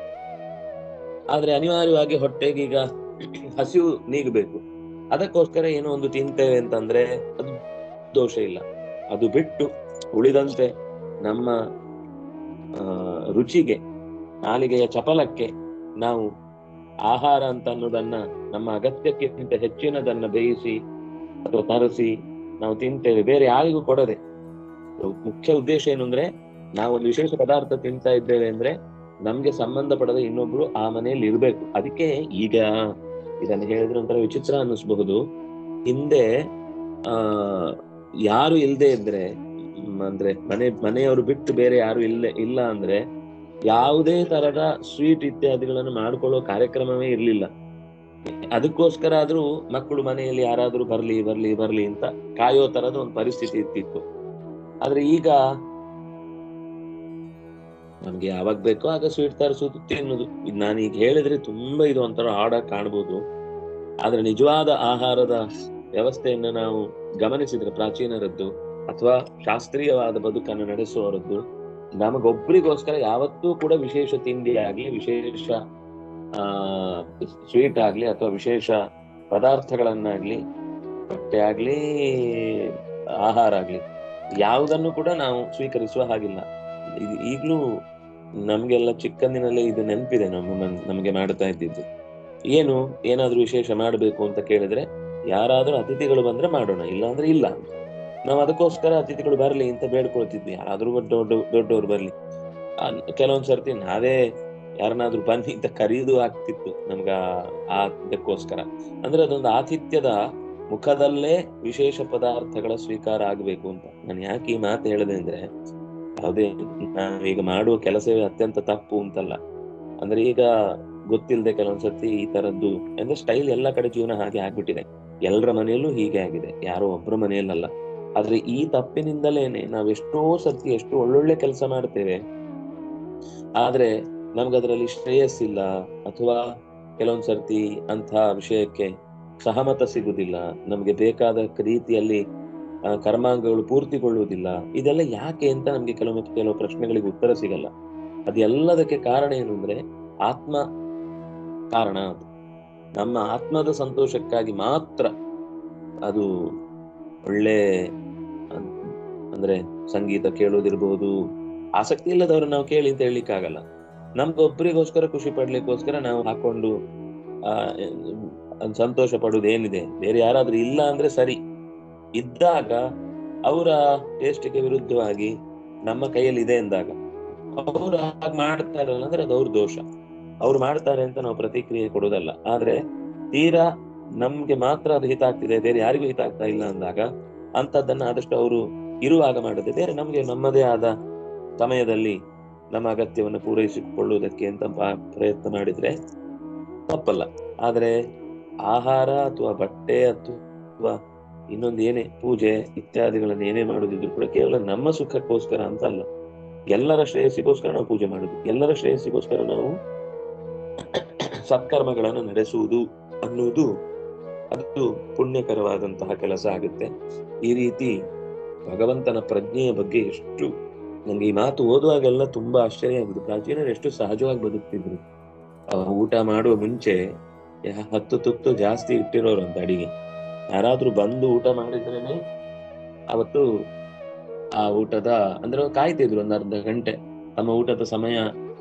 ಆದ್ರೆ ಅನಿವಾರ್ಯವಾಗಿ ಹೊಟ್ಟೆಗೆ ಈಗ ಹಸಿವು ನೀಗಬೇಕು ಅದಕ್ಕೋಸ್ಕರ ಏನೋ ಒಂದು ತಿಂತೇವೆ ಅಂತಂದ್ರೆ ಅದು ದೋಷ ಇಲ್ಲ ಅದು ಬಿಟ್ಟು ಉಳಿದಂತೆ ನಮ್ಮ ಆ, ರುಚಿಗೆ ನಾಲಿಗೆಯ ಚಪಲಕ್ಕೆ ನಾವು ಆಹಾರ ಅಂತ ಅನ್ನೋದನ್ನ ನಮ್ಮ ಅಗತ್ಯಕ್ಕಿಂತ ಹೆಚ್ಚಿನದನ್ನ ಬೇಯಿಸಿ ಅಥವಾ ತರಿಸಿ ನಾವು ತಿಂತೇವೆ ಬೇರೆ ಯಾರಿಗೂ ಕೊಡದೆ ಮುಖ್ಯ ಉದ್ದೇಶ ಏನು ಅಂದ್ರೆ ನಾವು ಒಂದು ವಿಶೇಷ ಪದಾರ್ಥ ತಿಂತಾ ಇದ್ದೇವೆ ಅಂದ್ರೆ ನಮ್ಗೆ ಸಂಬಂಧಪಡದ ಇನ್ನೊಬ್ರು ಆ ಮನೆಯಲ್ಲಿ ಇರ್ಬೇಕು ಅದಕ್ಕೆ ಈಗ ಇದನ್ನು ಹೇಳಿದ್ರೆ ಒಂಥರ ವಿಚಿತ್ರ ಅನ್ನಿಸ್ಬಹುದು ಹಿಂದೆ ಆ ಯಾರು ಇಲ್ಲದೆ ಇದ್ರೆ ಮ್, ಅಂದ್ರೆ ಮನೆ ಮನೆಯವರು ಬಿಟ್ಟು ಬೇರೆ ಯಾರು ಇಲ್ಲ ಇಲ್ಲ ಅಂದ್ರೆ ಯಾವುದೇ ತರದ ಸ್ವೀಟ್ ಇತ್ಯಾದಿಗಳನ್ನು ಮಾಡ್ಕೊಳ್ಳೋ ಕಾರ್ಯಕ್ರಮವೇ ಇರ್ಲಿಲ್ಲ ಅದಕ್ಕೋಸ್ಕರ ಆದ್ರೂ ಮಕ್ಕಳು ಮನೆಯಲ್ಲಿ ಯಾರಾದ್ರೂ ಬರ್ಲಿ ಬರ್ಲಿ ಬರ್ಲಿ ಅಂತ ಕಾಯೋ ತರದ ಒಂದು ಪರಿಸ್ಥಿತಿ ಇರ್ತಿತ್ತು ಆದ್ರೆ ಈಗ ನಮ್ಗೆ ಯಾವಾಗ ಬೇಕೋ ಆಗ ಸ್ವೀಟ್ ತರಿಸೋದು ತಿನ್ನೋದು ಇದು ನಾನು ಈಗ ಹೇಳಿದ್ರೆ ತುಂಬಾ ಇದು ಒಂಥರ ಆಡಾಗಿ ಕಾಣ್ಬೋದು ಆದ್ರೆ ನಿಜವಾದ ಆಹಾರದ ವ್ಯವಸ್ಥೆಯನ್ನ ನಾವು ಗಮನಿಸಿದ್ರೆ ಪ್ರಾಚೀನರದ್ದು ಅಥವಾ ಶಾಸ್ತ್ರೀಯವಾದ ಬದುಕನ್ನು ನಡೆಸುವವರದ್ದು ನಮಗೊಬ್ಬರಿಗೋಸ್ಕರ ಯಾವತ್ತೂ ಕೂಡ ವಿಶೇಷ ತಿಂಡಿ ಆಗ್ಲಿ ವಿಶೇಷ ಆ ಸ್ವೀಟ್ ಆಗ್ಲಿ ಅಥವಾ ವಿಶೇಷ ಪದಾರ್ಥಗಳನ್ನಾಗ್ಲಿ ಬಟ್ಟೆ ಆಗ್ಲಿ ಆಹಾರ ಆಗ್ಲಿ ಯಾವುದನ್ನು ಕೂಡ ನಾವು ಸ್ವೀಕರಿಸುವ ಹಾಗಿಲ್ಲ ಇದು ಈಗ್ಲೂ ನಮ್ಗೆಲ್ಲ ಚಿಕ್ಕಂದಿನಲ್ಲೇ ಇದು ನೆನಪಿದೆ ನಮ್ಮ ಮನ್- ನಮಗೆ ಮಾಡ್ತಾ ಇದ್ದಿದ್ದು ಏನು ಏನಾದ್ರೂ ವಿಶೇಷ ಮಾಡಬೇಕು ಅಂತ ಕೇಳಿದ್ರೆ ಯಾರಾದ್ರೂ ಅತಿಥಿಗಳು ಬಂದ್ರೆ ಮಾಡೋಣ ಇಲ್ಲ ಅಂದ್ರೆ ಇಲ್ಲ ಅಂತ ನಾವು ಅದಕ್ಕೋಸ್ಕರ ಅತಿಥಿಗಳು ಬರ್ಲಿ ಅಂತ ಬೇಡ್ಕೊಳ್ತಿದ್ವಿ ಯಾರಾದ್ರೂ ದೊಡ್ಡ ದೊಡ್ಡ- ದೊಡ್ಡವರು ಬರ್ಲಿ ಆ, ಕೆಲವೊಂದ್ ಸರ್ತಿ ನಾವೇ ಯಾರನ್ನಾದ್ರೂ ಬನ್ನಿ ಅಂತ ಕರೆಯುವುದು ಆಗ್ತಿತ್ತು ನಮ್ಗ ಆ- ಆ ಇದಕ್ಕೋಸ್ಕರ ಅಂದ್ರೆ ಅದೊಂದು ಆತಿಥ್ಯದ ಮುಖದಲ್ಲೇ ವಿಶೇಷ ಪದಾರ್ಥಗಳ ಸ್ವೀಕಾರ ಆಗ್ಬೇಕು ಅಂತ ನಾನು ಯಾಕೆ ಈ ಮಾತು ಹೇಳಿದೆ ಅಂದ್ರೆ ಯಾವುದೇ ನಾವೀಗ ಮಾಡುವ ಕೆಲಸವೇ ಅತ್ಯಂತ ತಪ್ಪು ಅಂತಲ್ಲ ಅಂದ್ರೆ ಈಗ ಗೊತ್ತಿಲ್ಲದೆ ಕೆಲವೊಂದ್ಸತಿ ಈ ತರದ್ದು ಅಂದ್ರೆ ಸ್ಟೈಲ್ ಎಲ್ಲ ಕಡೆ ಜೀವನ ಹಾಗೆ ಆಗ್ಬಿಟ್ಟಿದೆ ಎಲ್ಲರ ಮನೆಯಲ್ಲೂ ಹೀಗೆ ಆಗಿದೆ ಯಾರೋ ಒಬ್ಬರ ಮನೆಯಲ್ಲಲ್ಲ ಆದ್ರೆ ಈ ತಪ್ಪಿನಿಂದಲೇನೆ ನಾವ್ ಎಷ್ಟೋ ಸರ್ತಿ ಎಷ್ಟು ಒಳ್ಳೊಳ್ಳೆ ಕೆಲಸ ಮಾಡ್ತೇವೆ ಆದ್ರೆ ನಮ್ಗದ್ರಲ್ಲಿ ಶ್ರೇಯಸ್ಸಿಲ್ಲ ಅಥವಾ ಕೆಲವೊಂದ್ ಸರ್ತಿ ಅಂತ ವಿಷಯಕ್ಕೆ ಸಹಮತ ಸಿಗುದಿಲ್ಲ ನಮ್ಗೆ ಬೇಕಾದ ರೀತಿಯಲ್ಲಿ ಆ, ಕರ್ಮಾಂಗಗಳು ಪೂರ್ತಿಗೊಳ್ಳುವುದಿಲ್ಲ ಇದೆಲ್ಲ ಯಾಕೆ ಅಂತ ನಮ್ಗೆ ಕೆಲವೊಮ್ಮೆ ಕೆಲವು ಪ್ರಶ್ನೆಗಳಿಗೆ ಉತ್ತರ ಸಿಗಲ್ಲ ಅದೆಲ್ಲದಕ್ಕೆ ಕಾರಣ ಏನು ಅಂದ್ರೆ ಆತ್ಮ ಕಾರಣ ಅದು ನಮ್ಮ ಆತ್ಮದ ಸಂತೋಷಕ್ಕಾಗಿ ಮಾತ್ರ ಅದು ಒಳ್ಳೆ ಅನ್- ಅಂದ್ರೆ ಸಂಗೀತ ಕೇಳೋದಿರ್ಬೋದು ಆಸಕ್ತಿ ಇಲ್ಲದವ್ರು ನಾವು ಕೇಳಿ ಅಂತ ಹೇಳಲಿಕ್ಕಾಗಲ್ಲ ನಮ್ಗೊಬ್ರಿಗೋಸ್ಕರ ಖುಷಿ ಪಡ್ಲಿಕ್ಕೋಸ್ಕರ ನಾವು ಹಾಕೊಂಡು ಆ ಅಹ್ ಸಂತೋಷ ಪಡುವುದು ಏನಿದೆ ಬೇರೆ ಯಾರಾದ್ರೂ ಇಲ್ಲ ಅಂದ್ರೆ ಸರಿ ಇದ್ದಾಗ ಅವರ ಟೇಸ್ಟ್ಗೆ ವಿರುದ್ಧವಾಗಿ ನಮ್ಮ ಕೈಯಲ್ಲಿ ಇದೆ ಎಂದಾಗ ಅವ್ರು ಹಾಗೆ ಮಾಡ್ತಾರಲ್ಲ ಅಂದ್ರೆ ಅದು ಅವ್ರ ದೋಷ ಅವ್ರು ಮಾಡ್ತಾರೆ ಅಂತ ನಾವು ಪ್ರತಿಕ್ರಿಯೆ ಕೊಡೋದಲ್ಲ ಆದ್ರೆ ತೀರಾ ನಮ್ಗೆ ಮಾತ್ರ ಅದು ಹಿತ ಆಗ್ತಿದೆ ಬೇರೆ ಯಾರಿಗೂ ಹಿತ ಆಗ್ತಾ ಇಲ್ಲ ಅಂದಾಗ ಅಂತದ್ದನ್ನ ಆದಷ್ಟು ಅವರು ಇರುವಾಗ ಮಾಡದೆ ಬೇರೆ ನಮ್ಗೆ ನಮ್ಮದೇ ಆದ ಸಮಯದಲ್ಲಿ ನಮ್ಮ ಅಗತ್ಯವನ್ನು ಪೂರೈಸಿಕೊಳ್ಳುವುದಕ್ಕೆ ಅಂತ ಪಾ- ಪ್ರಯತ್ನ ಮಾಡಿದ್ರೆ ತಪ್ಪಲ್ಲ ಆದ್ರೆ ಆಹಾರ ಅಥವಾ ಬಟ್ಟೆ ಅಥವಾ ಇನ್ನೊಂದು ಏನೇ ಪೂಜೆ ಇತ್ಯಾದಿಗಳನ್ನ ಏನೇ ಮಾಡುದಿದ್ರು ಕೂಡ ಕೇವಲ ನಮ್ಮ ಸುಖಕ್ಕೋಸ್ಕರ ಅಂತ ಅಲ್ಲ ಎಲ್ಲರ ಶ್ರೇಯಸ್ಸಿಗೋಸ್ಕರ ನಾವು ಪೂಜೆ ಮಾಡುದು ಎಲ್ಲರ ಶ್ರೇಯಸ್ಸಿಗೋಸ್ಕರ ನಾವು ಸತ್ಕರ್ಮಗಳನ್ನು ನಡೆಸುವುದು ಅನ್ನುವುದು ಅದು ಪುಣ್ಯಕರವಾದಂತಹ ಕೆಲಸ ಆಗುತ್ತೆ ಈ ರೀತಿ ಭಗವಂತನ ಪ್ರಜ್ಞೆಯ ಬಗ್ಗೆ ಎಷ್ಟು ನಂಗೆ ಈ ಮಾತು ಓದುವಾಗೆಲ್ಲ ತುಂಬಾ ಆಶ್ಚರ್ಯ ಆಗುದು ಪ್ರಾಚೀನರು ಎಷ್ಟು ಸಹಜವಾಗಿ ಬದುಕ್ತಿದ್ರು ಆ ಊಟ ಮಾಡುವ ಮುಂಚೆ ಯ- ಹತ್ತು ತುತ್ತು ಜಾಸ್ತಿ ಇಟ್ಟಿರೋರು ಅಂತ ಅಡಿಗೆ ಯಾರಾದ್ರೂ ಬಂದು ಊಟ ಮಾಡಿದ್ರೇನೆ ಅವತ್ತು ಆ ಊಟದ ಅಂದ್ರೆ ಅವ್ರು ಕಾಯ್ತಿದ್ರು ಒಂದು ಅರ್ಧ ಗಂಟೆ ತಮ್ಮ ಊಟದ ಸಮಯ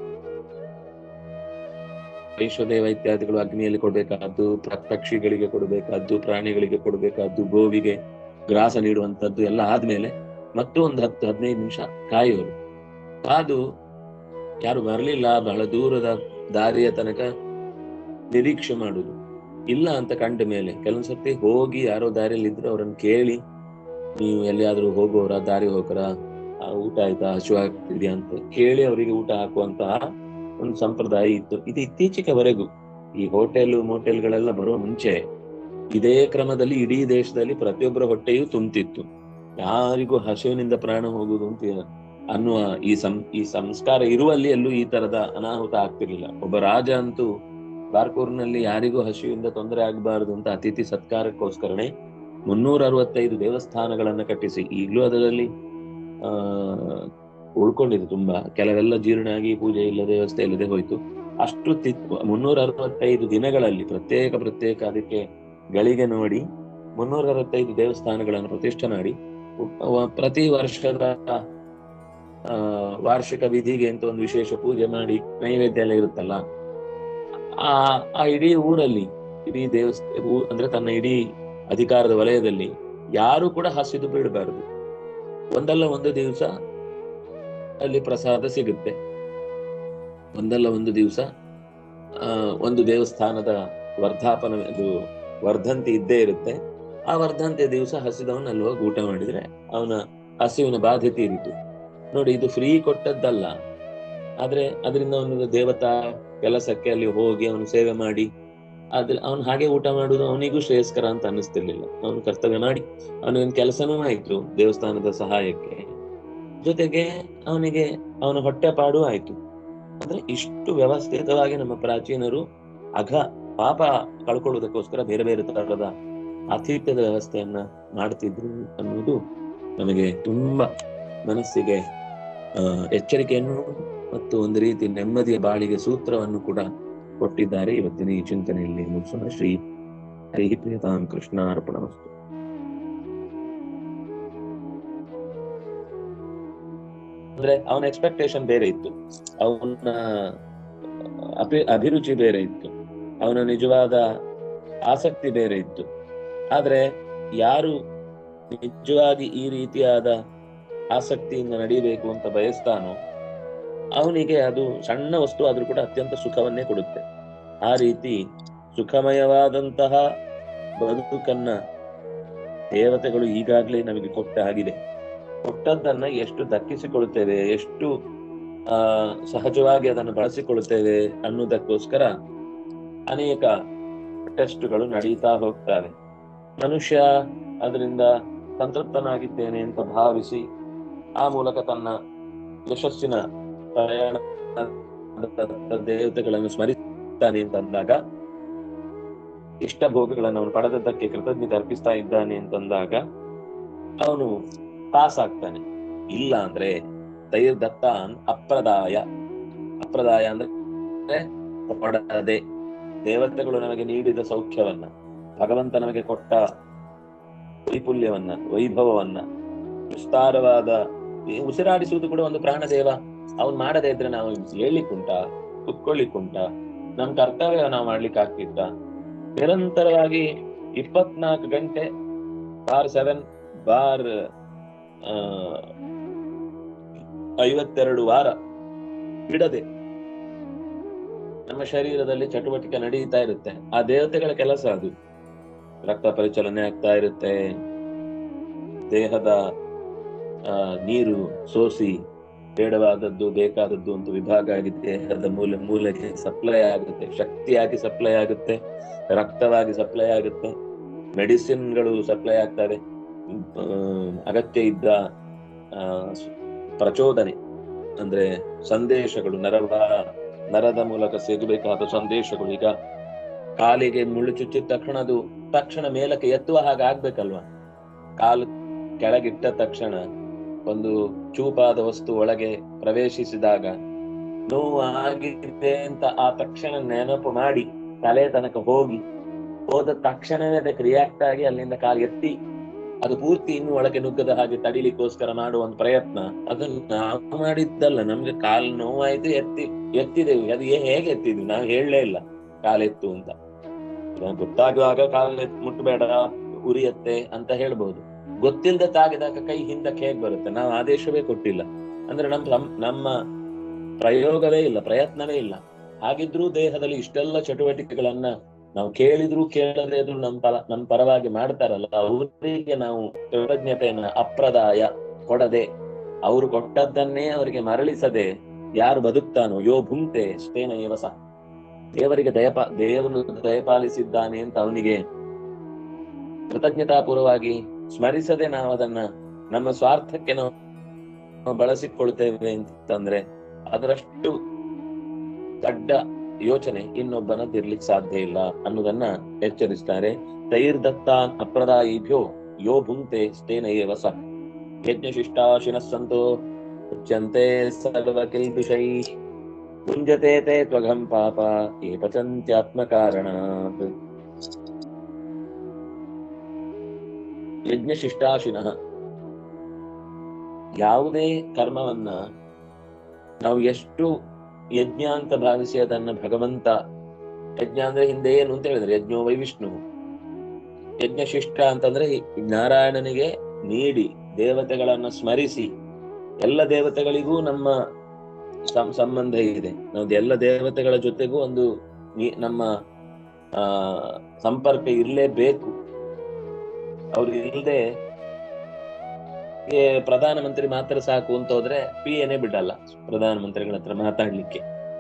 ವೈಶ್ವದೇವ ಇತ್ಯಾದಿಗಳು ಅಗ್ನಿಯಲ್ಲಿ ಕೊಡ್ಬೇಕಾದ್ದು ಪ- ಪಕ್ಷಿಗಳಿಗೆ ಕೊಡಬೇಕಾದ್ದು ಪ್ರಾಣಿಗಳಿಗೆ ಕೊಡಬೇಕಾದ್ದು ಗೋವಿಗೆ ಗ್ರಾಸ ನೀಡುವಂತದ್ದು ಎಲ್ಲ ಆದ್ಮೇಲೆ ಮತ್ತು ಒಂದು ಹತ್ತು ಹದಿನೈದು ನಿಮಿಷ ಕಾಯೋರು ಕಾದು ಯಾರು ಬರಲಿಲ್ಲ ಬಹಳ ದೂರದ ದಾರಿಯ ತನಕ ನಿರೀಕ್ಷೆ ಮಾಡುದು ಇಲ್ಲ ಅಂತ ಕಂಡ ಮೇಲೆ ಕೆಲವೊಂದ್ಸತಿ ಹೋಗಿ ಯಾರೋ ದಾರಿಯಲ್ಲಿ ಇದ್ರೆ ಅವರನ್ನು ಕೇಳಿ ನೀವು ಎಲ್ಲಿಯಾದ್ರೂ ಹೋಗೋರ ದಾರಿ ಹೋಗರ ಊಟ ಆಯ್ತಾ ಹಸಿವು ಆಗ್ತಿದ್ಯಾ ಅಂತ ಕೇಳಿ ಅವರಿಗೆ ಊಟ ಹಾಕುವಂತಹ ಒಂದು ಸಂಪ್ರದಾಯ ಇತ್ತು ಇದು ಇತ್ತೀಚೆಗೆವರೆಗೂ ಈ ಹೋಟೆಲ್ ಮೋಟೆಲ್ಗಳೆಲ್ಲ ಬರುವ ಮುಂಚೆ ಇದೇ ಕ್ರಮದಲ್ಲಿ ಇಡೀ ದೇಶದಲ್ಲಿ ಪ್ರತಿಯೊಬ್ಬರ ಹೊಟ್ಟೆಯೂ ತುಂಬ್ತಿತ್ತು ಯಾರಿಗೂ ಹಸಿವಿನಿಂದ ಪ್ರಾಣ ಹೋಗುದು ಅಂತ ಅನ್ನುವ ಈ ಸಂ ಈ ಸಂಸ್ಕಾರ ಇರುವಲ್ಲಿ ಎಲ್ಲೂ ಈ ತರದ ಅನಾಹುತ ಆಗ್ತಿರ್ಲಿಲ್ಲ ಒಬ್ಬ ರಾಜ ಅಂತೂ ಬಾರ್ಕೂರ್ನಲ್ಲಿ ಯಾರಿಗೂ ಹಸಿವಿಂದ ತೊಂದರೆ ಆಗಬಾರದು ಅಂತ ಅತಿಥಿ ಸತ್ಕಾರಕ್ಕೋಸ್ಕರನೇ ಮುನ್ನೂರ ಅರವತ್ತೈದು ದೇವಸ್ಥಾನಗಳನ್ನ ಕಟ್ಟಿಸಿ ಈಗಲೂ ಅದರಲ್ಲಿ ಆ ಉಳ್ಕೊಂಡಿದೆ ತುಂಬಾ ಕೆಲವೆಲ್ಲ ಜೀರ್ಣ ಆಗಿ ಪೂಜೆ ಇಲ್ಲದೆ ವ್ಯವಸ್ಥೆ ಇಲ್ಲದೆ ಹೋಯ್ತು ಅಷ್ಟು ತಿ ಮುನ್ನೂರ ಅರವತ್ತೈದು ದಿನಗಳಲ್ಲಿ ಪ್ರತ್ಯೇಕ ಪ್ರತ್ಯೇಕ ಅದಕ್ಕೆ ಗಳಿಗೆ ನೋಡಿ ಮುನ್ನೂರ ಅರವತ್ತೈದು ದೇವಸ್ಥಾನಗಳನ್ನು ಪ್ರತಿಷ್ಠೆ ಮಾಡಿ ಉ- ಪ್ರತಿ ವರ್ಷದ ಆ ವಾರ್ಷಿಕ ವಿಧಿಗೆ ಅಂತ ಒಂದು ವಿಶೇಷ ಪೂಜೆ ಮಾಡಿ ನೈವೇದ್ಯ ಎಲ್ಲ ಇರುತ್ತಲ್ಲ ಆ ಆ ಇಡೀ ಊರಲ್ಲಿ ಇಡೀ ದೇವಸ್ಥಾನ ಅಂದ್ರೆ ತನ್ನ ಇಡೀ ಅಧಿಕಾರದ ವಲಯದಲ್ಲಿ ಯಾರು ಕೂಡ ಹಸಿದು ಬಿಡಬಾರದು ಒಂದಲ್ಲ ಒಂದು ದಿವಸ ಅಲ್ಲಿ ಪ್ರಸಾದ ಸಿಗುತ್ತೆ ಒಂದಲ್ಲ ಒಂದು ದಿವಸ ಆ ಒಂದು ದೇವಸ್ಥಾನದ ವರ್ಧಾಪನ ಅದು ವರ್ಧಂತಿ ಇದ್ದೇ ಇರುತ್ತೆ ಆ ವರ್ಧಂತಿ ದಿವಸ ಹಸಿದವನ ಅಲ್ಲಿ ಹೋಗಿ ಊಟ ಮಾಡಿದ್ರೆ ಅವನ ಹಸಿವಿನ ಬಾಧೆ ತೀರಿತು ನೋಡಿ ಇದು ಫ್ರೀ ಕೊಟ್ಟದ್ದಲ್ಲ ಆದ್ರೆ ಅದರಿಂದ ಅವನಿಗೆ ದೇವತಾ ಕೆಲಸಕ್ಕೆ ಅಲ್ಲಿ ಹೋಗಿ ಅವನು ಸೇವೆ ಮಾಡಿ ಅದ್ರ ಅವನು ಹಾಗೆ ಊಟ ಮಾಡುದು ಅವನಿಗೂ ಶ್ರೇಯಸ್ಕರ ಅಂತ ಅನ್ನಿಸ್ತಿರ್ಲಿಲ್ಲ ಅವನು ಕರ್ತವ್ಯ ಮಾಡಿ ಅವನಿಗೊಂದು ಕೆಲಸನೂ ಆಯ್ತು ದೇವಸ್ಥಾನದ ಸಹಾಯಕ್ಕೆ ಜೊತೆಗೆ ಅವನಿಗೆ ಅವನ ಹೊಟ್ಟೆ ಪಾಡು ಆಯ್ತು ಅಂದ್ರೆ ಇಷ್ಟು ವ್ಯವಸ್ಥಿತವಾಗಿ ನಮ್ಮ ಪ್ರಾಚೀನರು ಅಘ ಪಾಪ ಕಳ್ಕೊಳ್ಳುವುದಕ್ಕೋಸ್ಕರ ಬೇರೆ ಬೇರೆ ತರಹದ ಆತಿಥ್ಯದ ವ್ಯವಸ್ಥೆಯನ್ನ ಮಾಡ್ತಿದ್ರು ಅನ್ನುವುದು ನಮಗೆ ತುಂಬಾ ಮನಸ್ಸಿಗೆ ಆ ಎಚ್ಚರಿಕೆಯನ್ನು ಮತ್ತು ಒಂದು ರೀತಿ ನೆಮ್ಮದಿಯ ಬಾಳಿಗೆ ಸೂತ್ರವನ್ನು ಕೂಡ ಕೊಟ್ಟಿದ್ದಾರೆ ಇವತ್ತಿನ ಈ ಚಿಂತನೆಯಲ್ಲಿ ಮುಗಿಸೋಣ ಶ್ರೀ ಹರಿ ಪ್ರಿಯತಾಂ ಕೃಷ್ಣ ಅರ್ಪಣ ವಸ್ತು ಅಂದ್ರೆ ಅವನ ಎಕ್ಸ್ಪೆಕ್ಟೇಷನ್ ಬೇರೆ ಇತ್ತು ಅವನ ಅಭಿ ಅಭಿರುಚಿ ಬೇರೆ ಇತ್ತು ಅವನ ನಿಜವಾದ ಆಸಕ್ತಿ ಬೇರೆ ಇತ್ತು ಆದ್ರೆ ಯಾರು ನಿಜವಾಗಿ ಈ ರೀತಿಯಾದ ಆಸಕ್ತಿಯಿಂದ ನಡೀಬೇಕು ಅಂತ ಬಯಸ್ತಾನೋ ಅವನಿಗೆ ಅದು ಸಣ್ಣ ವಸ್ತು ಆದ್ರೂ ಕೂಡ ಅತ್ಯಂತ ಸುಖವನ್ನೇ ಕೊಡುತ್ತೆ ಆ ರೀತಿ ಸುಖಮಯವಾದಂತಹ ಬದುಕನ್ನ ದೇವತೆಗಳು ಈಗಾಗ್ಲೇ ನಮಗೆ ಕೊಟ್ಟ ಆಗಿದೆ ಕೊಟ್ಟದ್ದನ್ನ ಎಷ್ಟು ದಕ್ಕಿಸಿಕೊಳ್ತೇವೆ ಎಷ್ಟು ಆ ಸಹಜವಾಗಿ ಅದನ್ನು ಬಳಸಿಕೊಳ್ತೇವೆ ಅನ್ನೋದಕ್ಕೋಸ್ಕರ ಅನೇಕ ಟೆಸ್ಟ್ಗಳು ನಡೀತಾ ಹೋಗ್ತವೆ ಮನುಷ್ಯ ಅದರಿಂದ ಸಂತೃಪ್ತನಾಗಿದ್ದೇನೆ ಅಂತ ಭಾವಿಸಿ ಆ ಮೂಲಕ ತನ್ನ ಯಶಸ್ಸಿನ ಪ್ರಯಾಣ ದೇವತೆಗಳನ್ನು ಸ್ಮರಿಸ್ತಾನೆ ಅಂತ ಅಂದಾಗ ಇಷ್ಟ ಭೋಗಗಳನ್ನು ಅವನು ಪಡೆದದ್ದಕ್ಕೆ ಕೃತಜ್ಞತೆ ಅರ್ಪಿಸ್ತಾ ಇದ್ದಾನೆ ಅಂತಂದಾಗ ಅವನು ಪಾಸ್ ಆಗ್ತಾನೆ ಇಲ್ಲ ಅಂದ್ರೆ ದೈರ್ದತ್ತಾನ್ ಅಪ್ರದಾಯ ಅಪ್ರದಾಯ ಅಂದ್ರೆ ಕೊಡದೆ ದೇವತೆಗಳು ನಮಗೆ ನೀಡಿದ ಸೌಖ್ಯವನ್ನ ಭಗವಂತ ನಮಗೆ ಕೊಟ್ಟ ವೈಪುಲ್ಯವನ್ನ ವೈಭವವನ್ನ ವಿಸ್ತಾರವಾದ ಈ ಉಸಿರಾಡಿಸುವುದು ಕೂಡ ಒಂದು ಪ್ರಾಣದೇವ ಅವನ್ ಮಾಡದೇ ಇದ್ರೆ ನಾವು ಹೇಳಿಕ್ಕುಂಟ ಕುತ್ಕೊಳ್ಳಿಕ್ಕುಂಟ ನಮ್ ಕರ್ತವ್ಯ ನಾವು ಮಾಡ್ಲಿಕ್ಕೆ ಆಗ್ತಿತ್ತ ನಿರಂತರವಾಗಿ ಇಪ್ಪತ್ನಾಲ್ಕು ಗಂಟೆ ಬಾರ್ ಸೆವೆನ್ ಬಾರ್ ಆ ಐವತ್ತೆರಡು ವಾರ ಬಿಡದೆ ನಮ್ಮ ಶರೀರದಲ್ಲಿ ಚಟುವಟಿಕೆ ನಡೀತಾ ಇರುತ್ತೆ ಆ ದೇವತೆಗಳ ಕೆಲಸ ಅದು ರಕ್ತ ಪರಿಚಲನೆ ಆಗ್ತಾ ಇರುತ್ತೆ ದೇಹದ ಆ ನೀರು ಸೋಸಿ ಬೇಡವಾದದ್ದು ಬೇಕಾದದ್ದು ಅಂತ ವಿಭಾಗ ಆಗಿ ದೇಹದ ಮೂಲೆ ಮೂಲೆಗೆ ಸಪ್ಲೈ ಆಗುತ್ತೆ ಶಕ್ತಿಯಾಗಿ ಸಪ್ಲೈ ಆಗುತ್ತೆ ರಕ್ತವಾಗಿ ಸಪ್ಲೈ ಆಗುತ್ತೆ ಮೆಡಿಸಿನ್ಗಳು ಸಪ್ಲೈ ಆಗ್ತವೆ ಆ, ಅಗತ್ಯ ಇದ್ದ ಆ, ಪ್ರಚೋದನೆ ಅಂದ್ರೆ ಸಂದೇಶಗಳು ನರವ ನರದ ಮೂಲಕ ಸಿಗಬೇಕಾದ ಸಂದೇಶಗಳು ಈಗ ಕಾಲಿಗೆ ಮುಳ್ಳು ಚುಚ್ಚಿದ ತಕ್ಷಣ ಅದು ತಕ್ಷಣ ಮೇಲಕ್ಕೆ ಎತ್ತುವ ಹಾಗೆ ಆಗ್ಬೇಕಲ್ವಾ ಕಾಲು ಕೆಳಗಿಟ್ಟ ತಕ್ಷಣ ಒಂದು ಚೂಪಾದ ವಸ್ತು ಒಳಗೆ ಪ್ರವೇಶಿಸಿದಾಗ ನೋವು ಆಗಿದೆ ಅಂತ ಆ ತಕ್ಷಣ ನೆನಪು ಮಾಡಿ ತಲೆ ತನಕ ಹೋಗಿ ಹೋದ ತಕ್ಷಣವೇ ಅದಕ್ಕೆ ರಿಯಾಕ್ಟ್ ಆಗಿ ಅಲ್ಲಿಂದ ಕಾಲು ಎತ್ತಿ ಅದು ಪೂರ್ತಿ ಇನ್ನು ಒಳಗೆ ನುಗ್ಗದ ಹಾಗೆ ತಡಿಲಿಕ್ಕೋಸ್ಕರ ಮಾಡುವ ಒಂದು ಪ್ರಯತ್ನ ಅದನ್ನ ನಾವು ಮಾಡಿದ್ದಲ್ಲ ನಮ್ಗೆ ಕಾಲು ನೋವಾಯ್ತು ಎತ್ತಿ ಎತ್ತಿದೆವು ಅದು ಏ- ಹೇಗೆ ಎತ್ತಿದ್ವಿ ನಾವು ಹೇಳಲೇ ಇಲ್ಲ ಕಾಲೆತ್ತು ಅಂತ ಇವಾಗ ಗೊತ್ತಾಗುವಾಗ ಕಾಲು ಎತ್ ಮುಟ್ಟಬೇಡ ಉರಿಯತ್ತೆ ಅಂತ ಹೇಳ್ಬಹುದು ಗೊತ್ತಿಲ್ಲದೆ ತಾಗಿದಾಗ ಕೈ ಹಿಂದಕ್ಕೆ ಹೇಗ್ ಬರುತ್ತೆ ನಾವು ಆದೇಶವೇ ಕೊಟ್ಟಿಲ್ಲ ಅಂದ್ರೆ ನಮ್ ನಮ್- ನಮ್ಮ ಪ್ರಯೋಗವೇ ಇಲ್ಲ ಪ್ರಯತ್ನವೇ ಇಲ್ಲ ಹಾಗಿದ್ರೂ ದೇಹದಲ್ಲಿ ಇಷ್ಟೆಲ್ಲ ಚಟುವಟಿಕೆಗಳನ್ನ ನಾವು ಕೇಳಿದ್ರು ಕೇಳದೇ ಇದ್ರು ನಮ್ ಪರ ನಮ್ ಪರವಾಗಿ ಮಾಡ್ತಾರಲ್ಲ ಅವರಿಗೆ ನಾವು ಕೃತಜ್ಞತೆಯನ್ನ ಅಪ್ರದಾಯ ಕೊಡದೆ ಅವರು ಕೊಟ್ಟದ್ದನ್ನೇ ಅವರಿಗೆ ಮರಳಿಸದೆ ಯಾರು ಬದುಕ್ತಾನೋ ಯೋ ಭುಂಕ್ತೆ ಸ್ಟೇನ ಏವಸ ದೇವರಿಗೆ ದಯಪ ದೇವರು ದಯಪಾಲಿಸಿದ್ದಾನೆ ಅಂತ ಅವನಿಗೆ ಕೃತಜ್ಞತಾಪೂರ್ವವಾಗಿ ಸ್ಮರಿಸದೆ ನಾವು ಅದನ್ನ ನಮ್ಮ ಸ್ವಾರ್ಥಕ್ಕೆ ನಾವು ನಾವು ಬಳಸಿಕೊಳ್ತೇವೆ ಅಂತಂದ್ರೆ ಅದರಷ್ಟು ದೊಡ್ಡ ಯೋಚನೆ ಇನ್ನೊಬ್ಬನದಿರ್ಲಿಕ್ಕೆ ಸಾಧ್ಯ ಇಲ್ಲ ಅನ್ನೋದನ್ನ ಎಚ್ಚರಿಸ್ತಾರೆ ತೈರ್ದತ್ತಾನ್ ಅಪ್ರದಾಯಿಭ್ಯೋ ಯೋ ಭುಂಕ್ತೆ ಸ್ಟೇನ ಏವ ಸ ಯಜ್ಞಶಿಷ್ಟಾಶಿನ ಸಂತೋ ಉಚ್ಯಂತೆ ಸರ್ವ ಕಿಲ್ಬಿಷೈ ಭುಂಜತೆ ತೇ ತ್ವಘಂ ಪಾಪ ಏ ಪಚಂತ್ಯಾತ್ಮಕಾರಣಾತ್ ಯಜ್ಞಶಿಷ್ಟಾಶಿನಃ ಯಾವುದೇ ಕರ್ಮವನ್ನ ನಾವು ಎಷ್ಟು ಯಜ್ಞ ಅಂತ ಭಾವಿಸಿ ಅದನ್ನ ಭಗವಂತ ಯಜ್ಞ ಅಂದ್ರೆ ಹಿಂದೆ ಏನು ಅಂತ ಹೇಳಿದ್ರೆ ಯಜ್ಞೋ ವೈ ವಿಷ್ಣು ಯಜ್ಞಶಿಷ್ಟ ಅಂತಂದ್ರೆ ಈ ನಾರಾಯಣನಿಗೆ ನೀಡಿ ದೇವತೆಗಳನ್ನ ಸ್ಮರಿಸಿ ಎಲ್ಲ ದೇವತೆಗಳಿಗೂ ನಮ್ಮ ಸಂ- ಸಂಬಂಧ ಇದೆ ನಾವು ಎಲ್ಲ ದೇವತೆಗಳ ಜೊತೆಗೂ ಒಂದು ನೀ- ನಮ್ಮ ಆ ಸಂಪರ್ಕ ಇರಲೇಬೇಕು ಅವ್ರು ಇಲ್ಲದೆ ಪ್ರಧಾನಮಂತ್ರಿ ಮಾತ್ರ ಸಾಕು ಅಂತ ಹೋದ್ರೆ ಪಿ ಎನೇ ಬಿಡಲ್ಲ ಪ್ರಧಾನಮಂತ್ರಿಗಳ ಹತ್ರ ಮಾತಾಡ್ಲಿಕ್ಕೆ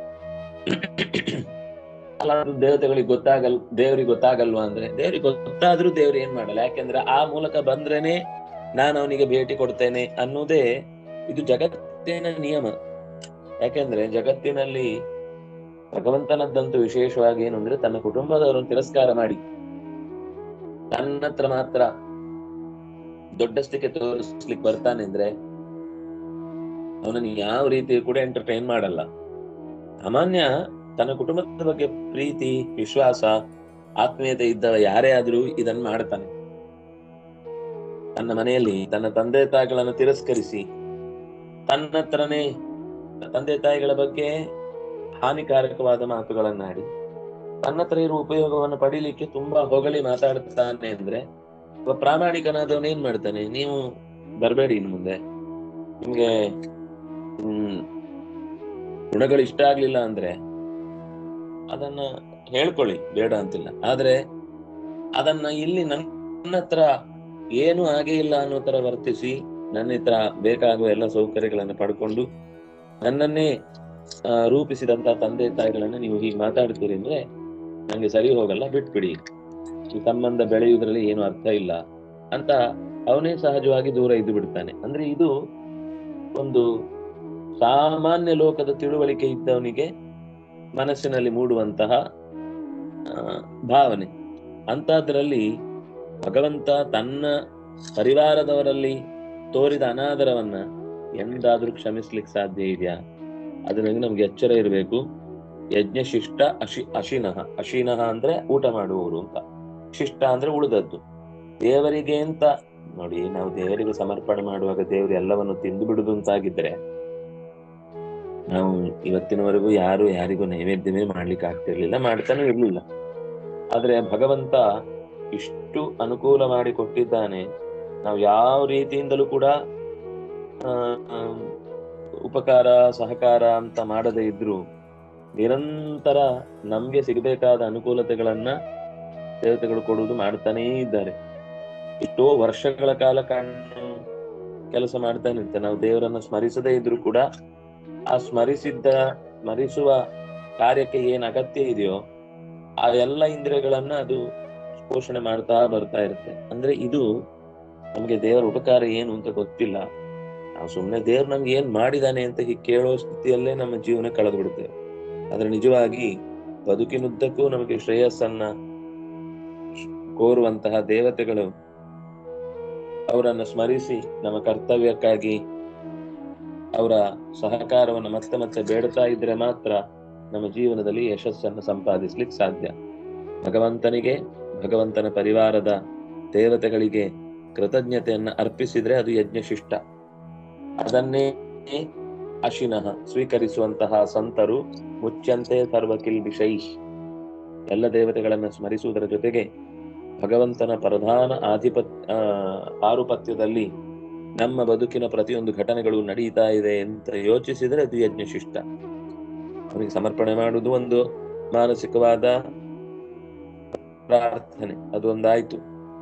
ಅಲ್ಲ ಅದು ದೇವತೆಗಳಿಗೆ ಗೊತ್ತಾಗಲ್ ದೇವ್ರಿಗೆ ಗೊತ್ತಾಗಲ್ವಾ ಅಂದ್ರೆ ದೇವ್ರಿಗೆ ಗೊತ್ತಾದ್ರೂ ದೇವ್ರು ಏನ್ ಮಾಡಲ್ಲ ಯಾಕೆಂದ್ರೆ ಆ ಮೂಲಕ ಬಂದ್ರೇನೆ ನಾನು ಅವನಿಗೆ ಭೇಟಿ ಕೊಡ್ತೇನೆ ಅನ್ನೋದೇ ಇದು ಜಗತ್ತಿನ ನಿಯಮ ಯಾಕೆಂದ್ರೆ ಜಗತ್ತಿನಲ್ಲಿ ಭಗವಂತನದ್ದಂತೂ ವಿಶೇಷವಾಗಿ ಏನು ಅಂದ್ರೆ ತನ್ನ ಕುಟುಂಬದವರನ್ನು ತಿರಸ್ಕಾರ ಮಾಡಿ ತನ್ನ ಹತ್ರ ಮಾತ್ರ ದೊಡ್ಡಸ್ತಿಕೆ ತೋರಿಸ್ಲಿಕ್ಕೆ ಬರ್ತಾನೆ ಅಂದ್ರೆ ಅವನನ್ನು ಯಾವ ರೀತಿ ಕೂಡ ಎಂಟರ್ಟೈನ್ ಮಾಡಲ್ಲ ಸಾಮಾನ್ಯ ತನ್ನ ಕುಟುಂಬದ ಬಗ್ಗೆ ಪ್ರೀತಿ ವಿಶ್ವಾಸ ಆತ್ಮೀಯತೆ ಇದ್ದವ ಯಾರೇ ಆದ್ರೂ ಇದನ್ನ ಮಾಡ್ತಾನೆ ತನ್ನ ಮನೆಯಲ್ಲಿ ತನ್ನ ತಂದೆ ತಾಯಿಗಳನ್ನು ತಿರಸ್ಕರಿಸಿ ತನ್ನ ಹತ್ರನೇ ತಂದೆ ತಾಯಿಗಳ ಬಗ್ಗೆ ಹಾನಿಕಾರಕವಾದ ಮಾತುಗಳನ್ನಾಡಿ ತನ್ನ ಹತ್ರ ಇರುವ ಉಪಯೋಗವನ್ನು ಪಡಿಲಿಕ್ಕೆ ತುಂಬಾ ಹೊಗಳಿ ಮಾತಾಡ್ತಾನೆ ಅಂದ್ರೆ ಒಬ್ಬ ಪ್ರಾಮಾಣಿಕನಾದವನು ಏನ್ ಮಾಡ್ತಾನೆ ನೀವು ಬರಬೇಡಿ ಇನ್ ಮುಂದೆ ನಿಮ್ಗೆ ಹ್ಮ್ ಗುಣಗಳು ಇಷ್ಟ ಆಗ್ಲಿಲ್ಲ ಅಂದ್ರೆ ಅದನ್ನ ಹೇಳ್ಕೊಳ್ಳಿ ಬೇಡ ಅಂತಿಲ್ಲ ಆದ್ರೆ ಅದನ್ನ ಇಲ್ಲಿ ನನ್ನ ಹತ್ರ ಏನು ಆಗೇ ಇಲ್ಲ ಅನ್ನೋ ತರ ವರ್ತಿಸಿ ನನ್ನ ಹತ್ರ ಬೇಕಾಗುವ ಎಲ್ಲ ಸೌಕರ್ಯಗಳನ್ನು ಪಡ್ಕೊಂಡು ನನ್ನನ್ನೇ ಆ, ರೂಪಿಸಿದಂತ ತಂದೆ ತಾಯಿಗಳನ್ನ ನೀವು ಹೀಗೆ ಮಾತಾಡ್ತೀರಿ ಅಂದ್ರೆ ನಂಗೆ ಸರಿ ಹೋಗಲ್ಲ ಬಿಟ್ಬಿಡಿ ಈ ಸಂಬಂಧ ಬೆಳೆಯುವುದರಲ್ಲಿ ಏನು ಅರ್ಥ ಇಲ್ಲ ಅಂತ ಅವನೇ ಸಹಜವಾಗಿ ದೂರ ಇದ್ದು ಬಿಡ್ತಾನೆ ಅಂದ್ರೆ ಇದು ಒಂದು ಸಾಮಾನ್ಯ ಲೋಕದ ತಿಳುವಳಿಕೆ ಇದ್ದವನಿಗೆ ಮನಸ್ಸಿನಲ್ಲಿ ಮೂಡುವಂತಹ ಆ, ಭಾವನೆ ಅಂತದ್ರಲ್ಲಿ ಭಗವಂತ ತನ್ನ ಪರಿವಾರದವರಲ್ಲಿ ತೋರಿದ ಅನಾದರವನ್ನ ಎಂದಾದ್ರೂ ಕ್ಷಮಿಸ್ಲಿಕ್ಕೆ ಸಾಧ್ಯ ಇದೆಯಾ ಅದರಲ್ಲಿ ನಮ್ಗೆ ಎಚ್ಚರ ಇರಬೇಕು ಯಜ್ಞ ಶಿಷ್ಟ ಅಶಿ ಅಶಿನಃ ಅಶಿನಃ ಅಂದ್ರೆ ಊಟ ಮಾಡುವವರು ಅಂತ ಶಿಷ್ಟ ಅಂದ್ರೆ ಉಳಿದದ್ದು ದೇವರಿಗೆ ಅಂತ ನೋಡಿ ನಾವು ದೇವರಿಗೆ ಸಮರ್ಪಣೆ ಮಾಡುವಾಗ ದೇವರು ಎಲ್ಲವನ್ನು ತಿಂದು ಬಿಡುದು ಅಂತಾಗಿದ್ರೆ ನಾವು ಇವತ್ತಿನವರೆಗೂ ಯಾರು ಯಾರಿಗೂ ನೈವೇದ್ಯವೇ ಮಾಡ್ಲಿಕ್ಕೆ ಆಗ್ತಿರ್ಲಿಲ್ಲ ಮಾಡ್ತಾನೆ ಇರ್ಲಿಲ್ಲ ಆದ್ರೆ ಭಗವಂತ ಇಷ್ಟು ಅನುಕೂಲ ಮಾಡಿ ಕೊಟ್ಟಿದ್ದಾನೆ ನಾವು ಯಾವ ರೀತಿಯಿಂದಲೂ ಕೂಡ ಆ, ಆ, ಉಪಕಾರ ಸಹಕಾರ ಅಂತ ಮಾಡದೇ ಇದ್ರು ನಿರಂತರ ನಮ್ಗೆ ಸಿಗಬೇಕಾದ ಅನುಕೂಲತೆಗಳನ್ನ ದೇವತೆಗಳು ಕೊಡುವುದು ಮಾಡ್ತಾನೇ ಇದ್ದಾರೆ ಎಷ್ಟೋ ವರ್ಷಗಳ ಕಾಲ ಕಣ್ಣು ಕೆಲಸ ಮಾಡ್ತಾನೆ ಇರುತ್ತೆ ನಾವು ದೇವರನ್ನ ಸ್ಮರಿಸದೇ ಇದ್ರು ಕೂಡ ಆ ಸ್ಮರಿಸಿದ್ದ ಸ್ಮರಿಸುವ ಕಾರ್ಯಕ್ಕೆ ಏನ್ ಅಗತ್ಯ ಇದೆಯೋ ಆ ಎಲ್ಲ ಇಂದ್ರಿಯಗಳನ್ನ ಅದು ಪೋಷಣೆ ಮಾಡ್ತಾ ಬರ್ತಾ ಇರುತ್ತೆ ಅಂದ್ರೆ ಇದು ನಮ್ಗೆ ದೇವರ ಉಪಕಾರ ಏನು ಅಂತ ಗೊತ್ತಿಲ್ಲ ನಾವು ಸುಮ್ಮನೆ ದೇವ್ರು ನಮ್ಗೆ ಏನ್ ಮಾಡಿದಾನೆ ಅಂತ ಹೀಗೆ ಕೇಳೋ ಸ್ಥಿತಿಯಲ್ಲೇ ನಮ್ಮ ಜೀವನ ಕಳೆದು ಬಿಡುತ್ತೇವೆ ಆದ್ರೆ ನಿಜವಾಗಿ ಬದುಕಿನುದ್ದಕ್ಕೂ ನಮಗೆ ಶ್ರೇಯಸ್ಸನ್ನ ಕೋರುವಂತಹ ದೇವತೆಗಳು ಅವರನ್ನ ಸ್ಮರಿಸಿ ನಮ್ಮ ಕರ್ತವ್ಯಕ್ಕಾಗಿ ಅವರ ಸಹಕಾರವನ್ನು ಮತ್ತೆ ಮತ್ತೆ ಬೇಡ್ತಾ ಇದ್ರೆ ಮಾತ್ರ ನಮ್ಮ ಜೀವನದಲ್ಲಿ ಯಶಸ್ಸನ್ನು ಸಂಪಾದಿಸ್ಲಿಕ್ಕೆ ಸಾಧ್ಯ ಭಗವಂತನಿಗೆ ಭಗವಂತನ ಪರಿವಾರದ ದೇವತೆಗಳಿಗೆ ಕೃತಜ್ಞತೆಯನ್ನ ಅರ್ಪಿಸಿದ್ರೆ ಅದು ಯಜ್ಞಶಿಷ್ಟ ಅದನ್ನೇ ಅಶಿನಃ ಸ್ವೀಕರಿಸುವಂತಹ ಸಂತರು ಮುಚ್ಚಂತೆ ಸರ್ವ ಕಿಲ್ಬಿಷೈ ಎಲ್ಲ ದೇವತೆಗಳನ್ನ ಸ್ಮರಿಸುವುದರ ಜೊತೆಗೆ ಭಗವಂತನ ಪ್ರಧಾನ ಆಧಿಪತ್ ಆ, ಆರುಪತ್ಯದಲ್ಲಿ ನಮ್ಮ ಬದುಕಿನ ಪ್ರತಿಯೊಂದು ಘಟನೆಗಳು ನಡೀತಾ ಇದೆ ಅಂತ ಯೋಚಿಸಿದ್ರೆ ಅದು ಯಜ್ಞಶಿಷ್ಟ ಅವನಿಗೆ ಸಮರ್ಪಣೆ ಮಾಡುವುದು ಒಂದು ಮಾನಸಿಕವಾದ ಪ್ರಾರ್ಥನೆ ಅದು ಒಂದಾಯ್ತು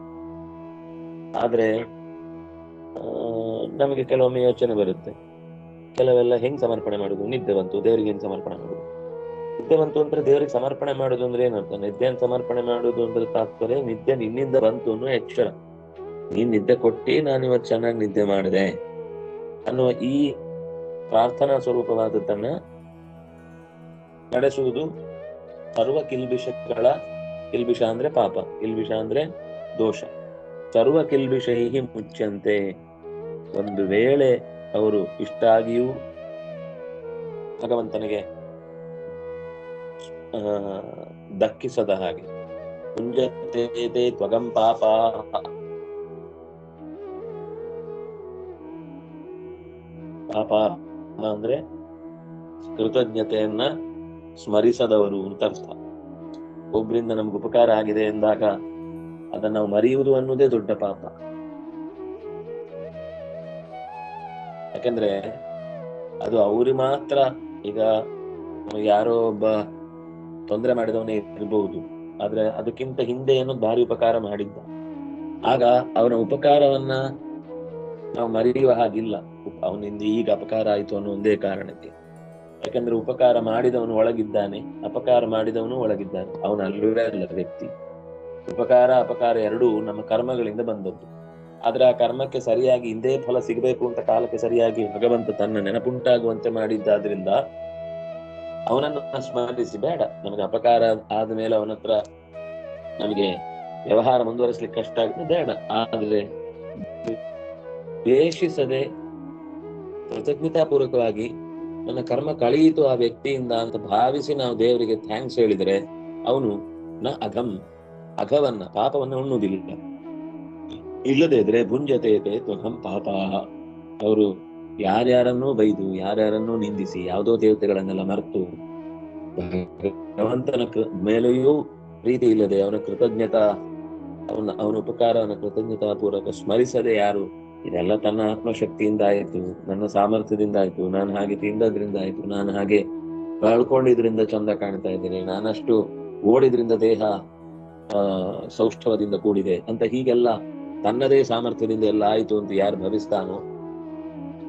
ಆದ್ರೆ ಆ, ನಮಗೆ ಕೆಲವೊಮ್ಮೆ ಯೋಚನೆ ಬರುತ್ತೆ ಕೆಲವೆಲ್ಲ ಹೆಂಗ್ ಸಮರ್ಪಣೆ ಮಾಡುದು ನಿದ್ದೆ ಬಂತು ದೇವರಿಗೆ ಹೆಂಗ್ ಸಮರ್ಪಣೆ ಮಾಡುದು ನಿದ್ದೆ ಬಂತು ಅಂದ್ರೆ ದೇವರಿಗೆ ಸಮರ್ಪಣೆ ಮಾಡುದು ಅಂದ್ರೆ ಏನಂತ ನಿದ್ದೆಯನ್ನು ಸಮರ್ಪಣೆ ಮಾಡುದು ಅಂದ್ರೆ ತಾತ್ಪರ್ಯ ನಿದ್ದೆ ನಿನ್ನಿಂದ ಬಂತು ಅನ್ನೋ ಎಚ್ಚರ ನೀನ್ ನಿದ್ದೆ ಕೊಟ್ಟಿ ನಾನು ಇವತ್ತು ಚೆನ್ನಾಗಿ ನಿದ್ದೆ ಮಾಡಿದೆ ಅನ್ನುವ ಈ ಪ್ರಾರ್ಥನಾ ಸ್ವರೂಪವಾದದ್ದನ್ನ ನಡೆಸುವುದು ಸರ್ವ ಕಿಲ್ಬಿಷಗಳ ಕಿಲ್ಬಿಷ ಅಂದ್ರೆ ಪಾಪ ಕಿಲ್ಬಿಷ ಅಂದ್ರೆ ದೋಷ ಸರ್ವ ಕಿಲ್ಬಿಷೈಹಿ ಮುಚ್ಚಂತೆ ಒಂದು ವೇಳೆ ಅವರು ಇಷ್ಟ ಆಗಿಯೂ ಭಗವಂತನಿಗೆ ಆ, ದಕ್ಕಿಸದ ಹಾಗೆ ಮುಂಜತೆ ತ್ವಗಂ ಪಾಪ ಪಾಪ ಅಂದ್ರೆ ಕೃತಜ್ಞತೆಯನ್ನ ಸ್ಮರಿಸದವರು ಅಂತ ಅರ್ಥ ಒಬ್ರಿಂದ ನಮ್ಗೆ ಉಪಕಾರ ಆಗಿದೆ ಎಂದಾಗ ಅದನ್ನ ನಾವು ಮರೆಯುವುದು ಅನ್ನೋದೇ ದೊಡ್ಡ ಪಾಪ ಯಾಕಂದ್ರೆ ಅದು ಅವ್ರಿಗೆ ಮಾತ್ರ ಈಗ ನಮಗೆ ಯಾರೋ ಒಬ್ಬ ತೊಂದರೆ ಮಾಡಿದವನೇ ಇರಬಹುದು ಆದ್ರೆ ಅದಕ್ಕಿಂತ ಹಿಂದೆ ಏನೋ ಭಾರಿ ಉಪಕಾರ ಮಾಡಿದ್ದ ಆಗ ಅವನ ಉಪಕಾರವನ್ನ ನಾವು ಮರೆಯುವ ಹಾಗಿಲ್ಲ ಉಪ- ಅವನಿಂದ ಈಗ ಅಪಕಾರ ಆಯ್ತು ಅನ್ನೋ ಒಂದೇ ಕಾರಣಕ್ಕೆ ಯಾಕಂದ್ರೆ ಉಪಕಾರ ಮಾಡಿದವನು ಒಳಗಿದ್ದಾನೆ ಅಪಕಾರ ಮಾಡಿದವನು ಒಳಗಿದ್ದಾನೆ ಅವನು ಅಲ್ಲವೇ ಅಲ್ಲ ವ್ಯಕ್ತಿ ಉಪಕಾರ ಅಪಕಾರ ಎರಡೂ ನಮ್ಮ ಕರ್ಮಗಳಿಂದ ಬಂದದ್ದು ಆದ್ರೆ ಆ ಕರ್ಮಕ್ಕೆ ಸರಿಯಾಗಿ ಇಂದೇ ಫಲ ಸಿಗಬೇಕು ಅಂತ ಕಾಲಕ್ಕೆ ಸರಿಯಾಗಿ ಭಗವಂತ ತನ್ನ ನೆನಪುಂಟಾಗುವಂತೆ ಮಾಡಿದ್ದಾದ್ರಿಂದ ಅವನನ್ನು ಸ್ಮರಿಸಿ ಬೇಡ ನಮಗೆ ಅಪಕಾರ ಆದ್ಮೇಲೆ ಅವನ ಹತ್ರ ನಮಗೆ ವ್ಯವಹಾರ ಮುಂದುವರಿಸ್ಲಿಕ್ಕೆ ಕಷ್ಟ ಆಗಿದೆ ಬೇಡ ಆದ್ರೆ ದ್ವೇಷಿಸದೆ ಕೃತಜ್ಞತಾಪೂರ್ವಕವಾಗಿ ನನ್ನ ಕರ್ಮ ಕಳೆಯಿತು ಆ ವ್ಯಕ್ತಿಯಿಂದ ಅಂತ ಭಾವಿಸಿ ನಾವು ದೇವರಿಗೆ ಥ್ಯಾಂಕ್ಸ್ ಹೇಳಿದ್ರೆ ಅವನು ನ ಅಘಂ ಅಘವನ್ನ ಪಾಪವನ್ನ ಉಣ್ಣುವುದಿಲ್ಲ ಇಲ್ಲದೆ ಇದ್ರೆ ಭುಂಜತೆ ತ್ವಹಂ ಪಾಪ ಅವರು ಯಾರ್ಯಾರನ್ನೂ ಬೈದು ಯಾರ್ಯಾರನ್ನೂ ನಿಂದಿಸಿ ಯಾವುದೋ ದೇವತೆಗಳನ್ನೆಲ್ಲ ಮರೆತು ಭಗವಂತನ ಕೃ- ಮೇಲೆಯೂ ಪ್ರೀತಿ ಇಲ್ಲದೆ ಅವನ ಕೃತಜ್ಞತಾ ಅವನ ಅವನ ಉಪಕಾರವನ್ನ ಕೃತಜ್ಞತಾ ಪೂರ್ವಕ ಸ್ಮರಿಸದೆ ಯಾರು ಇದೆಲ್ಲ ತನ್ನ ಆತ್ಮಶಕ್ತಿಯಿಂದ ಆಯ್ತು ನನ್ನ ಸಾಮರ್ಥ್ಯದಿಂದ ಆಯ್ತು ನಾನು ಹಾಗೆ ತಿಂದದ್ರಿಂದ ಆಯ್ತು ನಾನು ಹಾಗೆ ಕಳ್ಕೊಂಡಿದ್ರಿಂದ ಚಂದ ಕಾಣ್ತಾ ಇದ್ದೇನೆ ನಾನಷ್ಟು ಓಡಿದ್ರಿಂದ ದೇಹ ಆ ಸೌಷ್ಠವದಿಂದ ಕೂಡಿದೆ ಅಂತ ಹೀಗೆಲ್ಲ ತನ್ನದೇ ಸಾಮರ್ಥ್ಯದಿಂದ ಎಲ್ಲ ಆಯ್ತು ಅಂತ ಯಾರು ಭವಿಸ್ತಾನೋ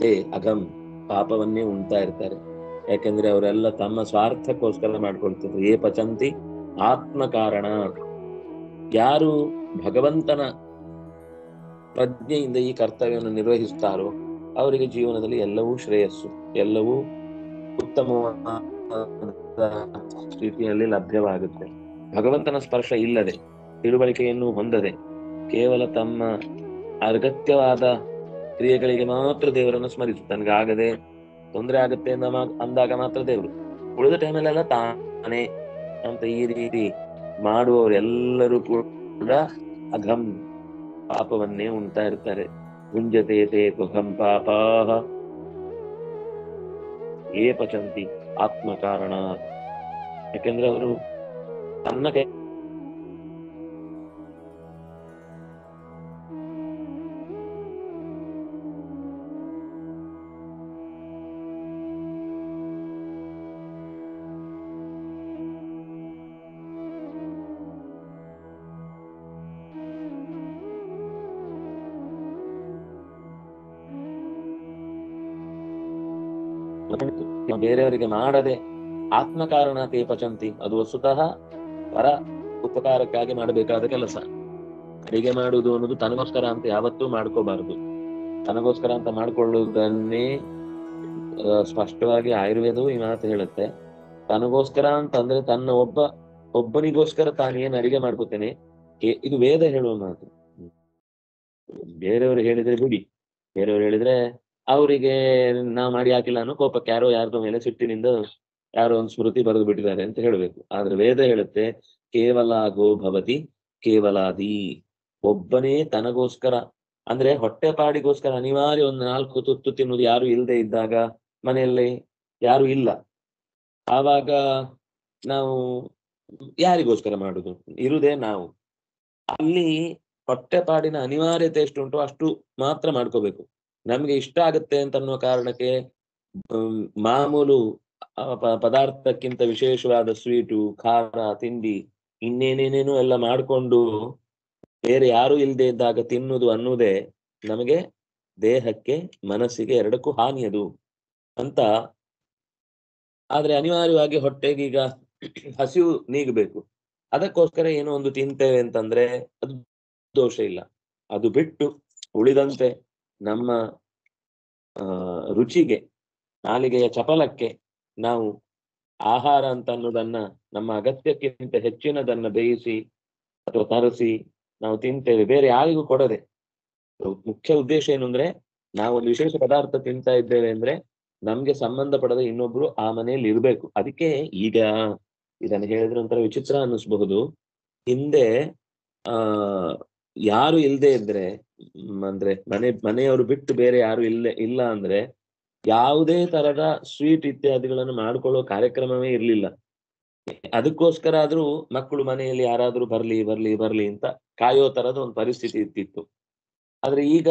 ಏ ಅಗಂ ಪಾಪವನ್ನೇ ಉಣ್ತಾ ಇರ್ತಾರೆ ಯಾಕೆಂದ್ರೆ ಅವರೆಲ್ಲ ತಮ್ಮ ಸ್ವಾರ್ಥಕ್ಕೋಸ್ಕರ ಮಾಡ್ಕೊಳ್ತಿದ್ರು ಏ ಪಚಂತಿ ಆತ್ಮ ಕಾರಣ ಯಾರು ಭಗವಂತನ ಪ್ರಜ್ಞೆಯಿಂದ ಈ ಕರ್ತವ್ಯವನ್ನು ನಿರ್ವಹಿಸ್ತಾರೋ ಅವರಿಗೆ ಜೀವನದಲ್ಲಿ ಎಲ್ಲವೂ ಶ್ರೇಯಸ್ಸು ಎಲ್ಲವೂ ಉತ್ತಮವಾದ ಸ್ಥಿತಿಯಲ್ಲಿ ಲಭ್ಯವಾಗುತ್ತೆ ಭಗವಂತನ ಸ್ಪರ್ಶ ಇಲ್ಲದೆ ತಿಳುವಳಿಕೆಯನ್ನು ಹೊಂದದೆ ಕೇವಲ ತಮ್ಮ ಅಗತ್ಯವಾದ ಕ್ರಿಯೆಗಳಿಗೆ ಮಾತ್ರ ದೇವರನ್ನು ಸ್ಮರಿಸು ತನಗಾಗದೆ ತೊಂದರೆ ಆಗುತ್ತೆ ಅಂದ ಮಾ- ಅಂದಾಗ ಮಾತ್ರ ದೇವರು ಉಳಿದ ಟೈಮಲ್ಲೆಲ್ಲ ತಾನೇ ಅಂತ ಈ ರೀತಿ ಮಾಡುವವರೆಲ್ಲರೂ ಕೂಡ ಅಘಂ ಪಾಪವನ್ನೇ ಉಣ್ತಾ ಇರ್ತಾರೆ ಗುಂಜತೆ ತೇ ತುಘಂ ಪಾಪಾಹ ಏ ಪಚಂತಿ ಆತ್ಮ ಕಾರಣ ಯಾಕೆಂದ್ರೆ ಅವರು ತನ್ನ ಕೈ ಬೇರೆಯವರಿಗೆ ಮಾಡದೆ ಆತ್ಮ ಕಾರಣ ತೇ ಪಚಂತಿ ಅದು ವಸ್ತುತಃ ಪರ ಉಪಕಾರಕ್ಕಾಗಿ ಮಾಡಬೇಕಾದ ಕೆಲಸ ಅಡಿಗೆ ಮಾಡುವುದು ಅನ್ನೋದು ತನಗೋಸ್ಕರ ಅಂತ ಯಾವತ್ತೂ ಮಾಡ್ಕೋಬಾರದು ತನಗೋಸ್ಕರ ಅಂತ ಮಾಡ್ಕೊಳ್ಳುವುದನ್ನೇ ಆ, ಸ್ಪಷ್ಟವಾಗಿ ಆಯುರ್ವೇದವು ಈ ಮಾತು ಹೇಳುತ್ತೆ ತನಗೋಸ್ಕರ ಅಂತಂದ್ರೆ ತನ್ನ ಒಬ್ಬ ಒಬ್ಬನಿಗೋಸ್ಕರ ತಾನು ಏನ್ ಅಡಿಗೆ ಮಾಡ್ಕೋತೇನೆ ಏ- ಇದು ವೇದ ಹೇಳುವ ಮಾತು ಹ್ಮ್. ಬೇರೆಯವರು ಹೇಳಿದ್ರೆ ಬಿಡಿ ಬೇರೆಯವರು ಹೇಳಿದ್ರೆ ಅವರಿಗೆ ನಾವು ಮಾಡಿ ಹಾಕಿಲ್ಲ ಅನ್ನೋ ಕೋಪಕ್ಕೆ ಯಾರೋ ಯಾರ್ದೋ ಮೇಲೆ ಸಿಟ್ಟಿನಿಂದ ಯಾರೋ ಒಂದು ಸ್ಮೃತಿ ಬರೆದು ಬಿಟ್ಟಿದ್ದಾರೆ ಅಂತ ಹೇಳ್ಬೇಕು ಆದ್ರೆ ವೇದ ಹೇಳುತ್ತೆ ಕೇವಲ ಗೋ ಭವತಿ ಕೇವಲಾದಿ ಒಬ್ಬನೇ ತನಗೋಸ್ಕರ ಅಂದ್ರೆ ಹೊಟ್ಟೆ ಪಾಡಿಗೋಸ್ಕರ ಅನಿವಾರ್ಯ ಒಂದು ನಾಲ್ಕು ತುತ್ತು ತಿನ್ನುವುದು ಯಾರು ಇಲ್ಲದೆ ಇದ್ದಾಗ ಮನೆಯಲ್ಲಿ ಯಾರು ಇಲ್ಲ ಆವಾಗ ನಾವು ಯಾರಿಗೋಸ್ಕರ ಮಾಡುದು ಇರುದೇ ನಾವು ಅಲ್ಲಿ ಹೊಟ್ಟೆಪಾಡಿನ ಅನಿವಾರ್ಯತೆ ಎಷ್ಟುಂಟು ಅಷ್ಟು ಮಾತ್ರ ಮಾಡ್ಕೋಬೇಕು ನಮ್ಗೆ ಇಷ್ಟ ಆಗುತ್ತೆ ಅಂತ ಅನ್ನೋ ಕಾರಣಕ್ಕೆ ಹ್ಮ್, ಮಾಮೂಲು ಆ, ಪ- ಪದಾರ್ಥಕ್ಕಿಂತ ವಿಶೇಷವಾದ ಸ್ವೀಟು ಖಾರ ತಿಂಡಿ ಇನ್ನೇನೇನೇನು ಎಲ್ಲ ಮಾಡ್ಕೊಂಡು ಬೇರೆ ಯಾರು ಇಲ್ಲದೆ ಇದ್ದಾಗ ತಿನ್ನುವುದು ಅನ್ನುವುದೇ ನಮಗೆ ದೇಹಕ್ಕೆ ಮನಸ್ಸಿಗೆ ಎರಡಕ್ಕೂ ಹಾನಿಯದು ಅಂತ ಆದ್ರೆ ಅನಿವಾರ್ಯವಾಗಿ ಹೊಟ್ಟೆಗೀಗ ಹಸಿವು ನೀಗಬೇಕು ಅದಕ್ಕೋಸ್ಕರ ಏನೋ ಒಂದು ತಿಂತೇವೆ ಅಂತಂದ್ರೆ ಅದು ದೋಷ ಇಲ್ಲ ಅದು ಬಿಟ್ಟು ಉಳಿದಂತೆ ನಮ್ಮ ಆ ರುಚಿಗೆ ನಾಲಿಗೆಯ ಚಪಲಕ್ಕೆ ನಾವು ಆಹಾರ ಅಂತ ಅನ್ನೋದನ್ನ ನಮ್ಮ ಅಗತ್ಯಕ್ಕಿಂತ ಹೆಚ್ಚಿನದನ್ನ ಬೇಯಿಸಿ ಅಥವಾ ತರಿಸಿ ನಾವು ತಿಂತೇವೆ ಬೇರೆ ಯಾರಿಗೂ ಕೊಡದೆ ಮುಖ್ಯ ಉದ್ದೇಶ ಏನು ಅಂದ್ರೆ ನಾವು ಒಂದು ವಿಶೇಷ ಪದಾರ್ಥ ತಿಂತಾ ಇದ್ದೇವೆ ಅಂದ್ರೆ ನಮ್ಗೆ ಸಂಬಂಧಪಡದ ಇನ್ನೊಬ್ರು ಆ ಮನೆಯಲ್ಲಿ ಇರ್ಬೇಕು ಅದಕ್ಕೆ ಈಗ ಇದನ್ನ ಹೇಳಿದ್ರೆ ಒಂಥರ ವಿಚಿತ್ರ ಅನ್ನಿಸ್ಬಹುದು ಹಿಂದೆ ಆ ಯಾರು ಇಲ್ದೇ ಇದ್ರೆ ಮ್, ಅಂದ್ರೆ ಮನೆ ಮನೆಯವರು ಬಿಟ್ಟು ಬೇರೆ ಯಾರು ಇಲ್ಲ ಇಲ್ಲ ಅಂದ್ರೆ ಯಾವುದೇ ತರದ ಸ್ವೀಟ್ ಇತ್ಯಾದಿಗಳನ್ನು ಮಾಡ್ಕೊಳ್ಳೋ ಕಾರ್ಯಕ್ರಮವೇ ಇರ್ಲಿಲ್ಲ ಅದಕ್ಕೋಸ್ಕರ ಆದ್ರೂ ಮಕ್ಕಳು ಮನೆಯಲ್ಲಿ ಯಾರಾದ್ರೂ ಬರ್ಲಿ ಬರ್ಲಿ ಬರ್ಲಿ ಅಂತ ಕಾಯೋ ತರದ ಒಂದು ಪರಿಸ್ಥಿತಿ ಇರ್ತಿತ್ತು ಆದ್ರೆ ಈಗ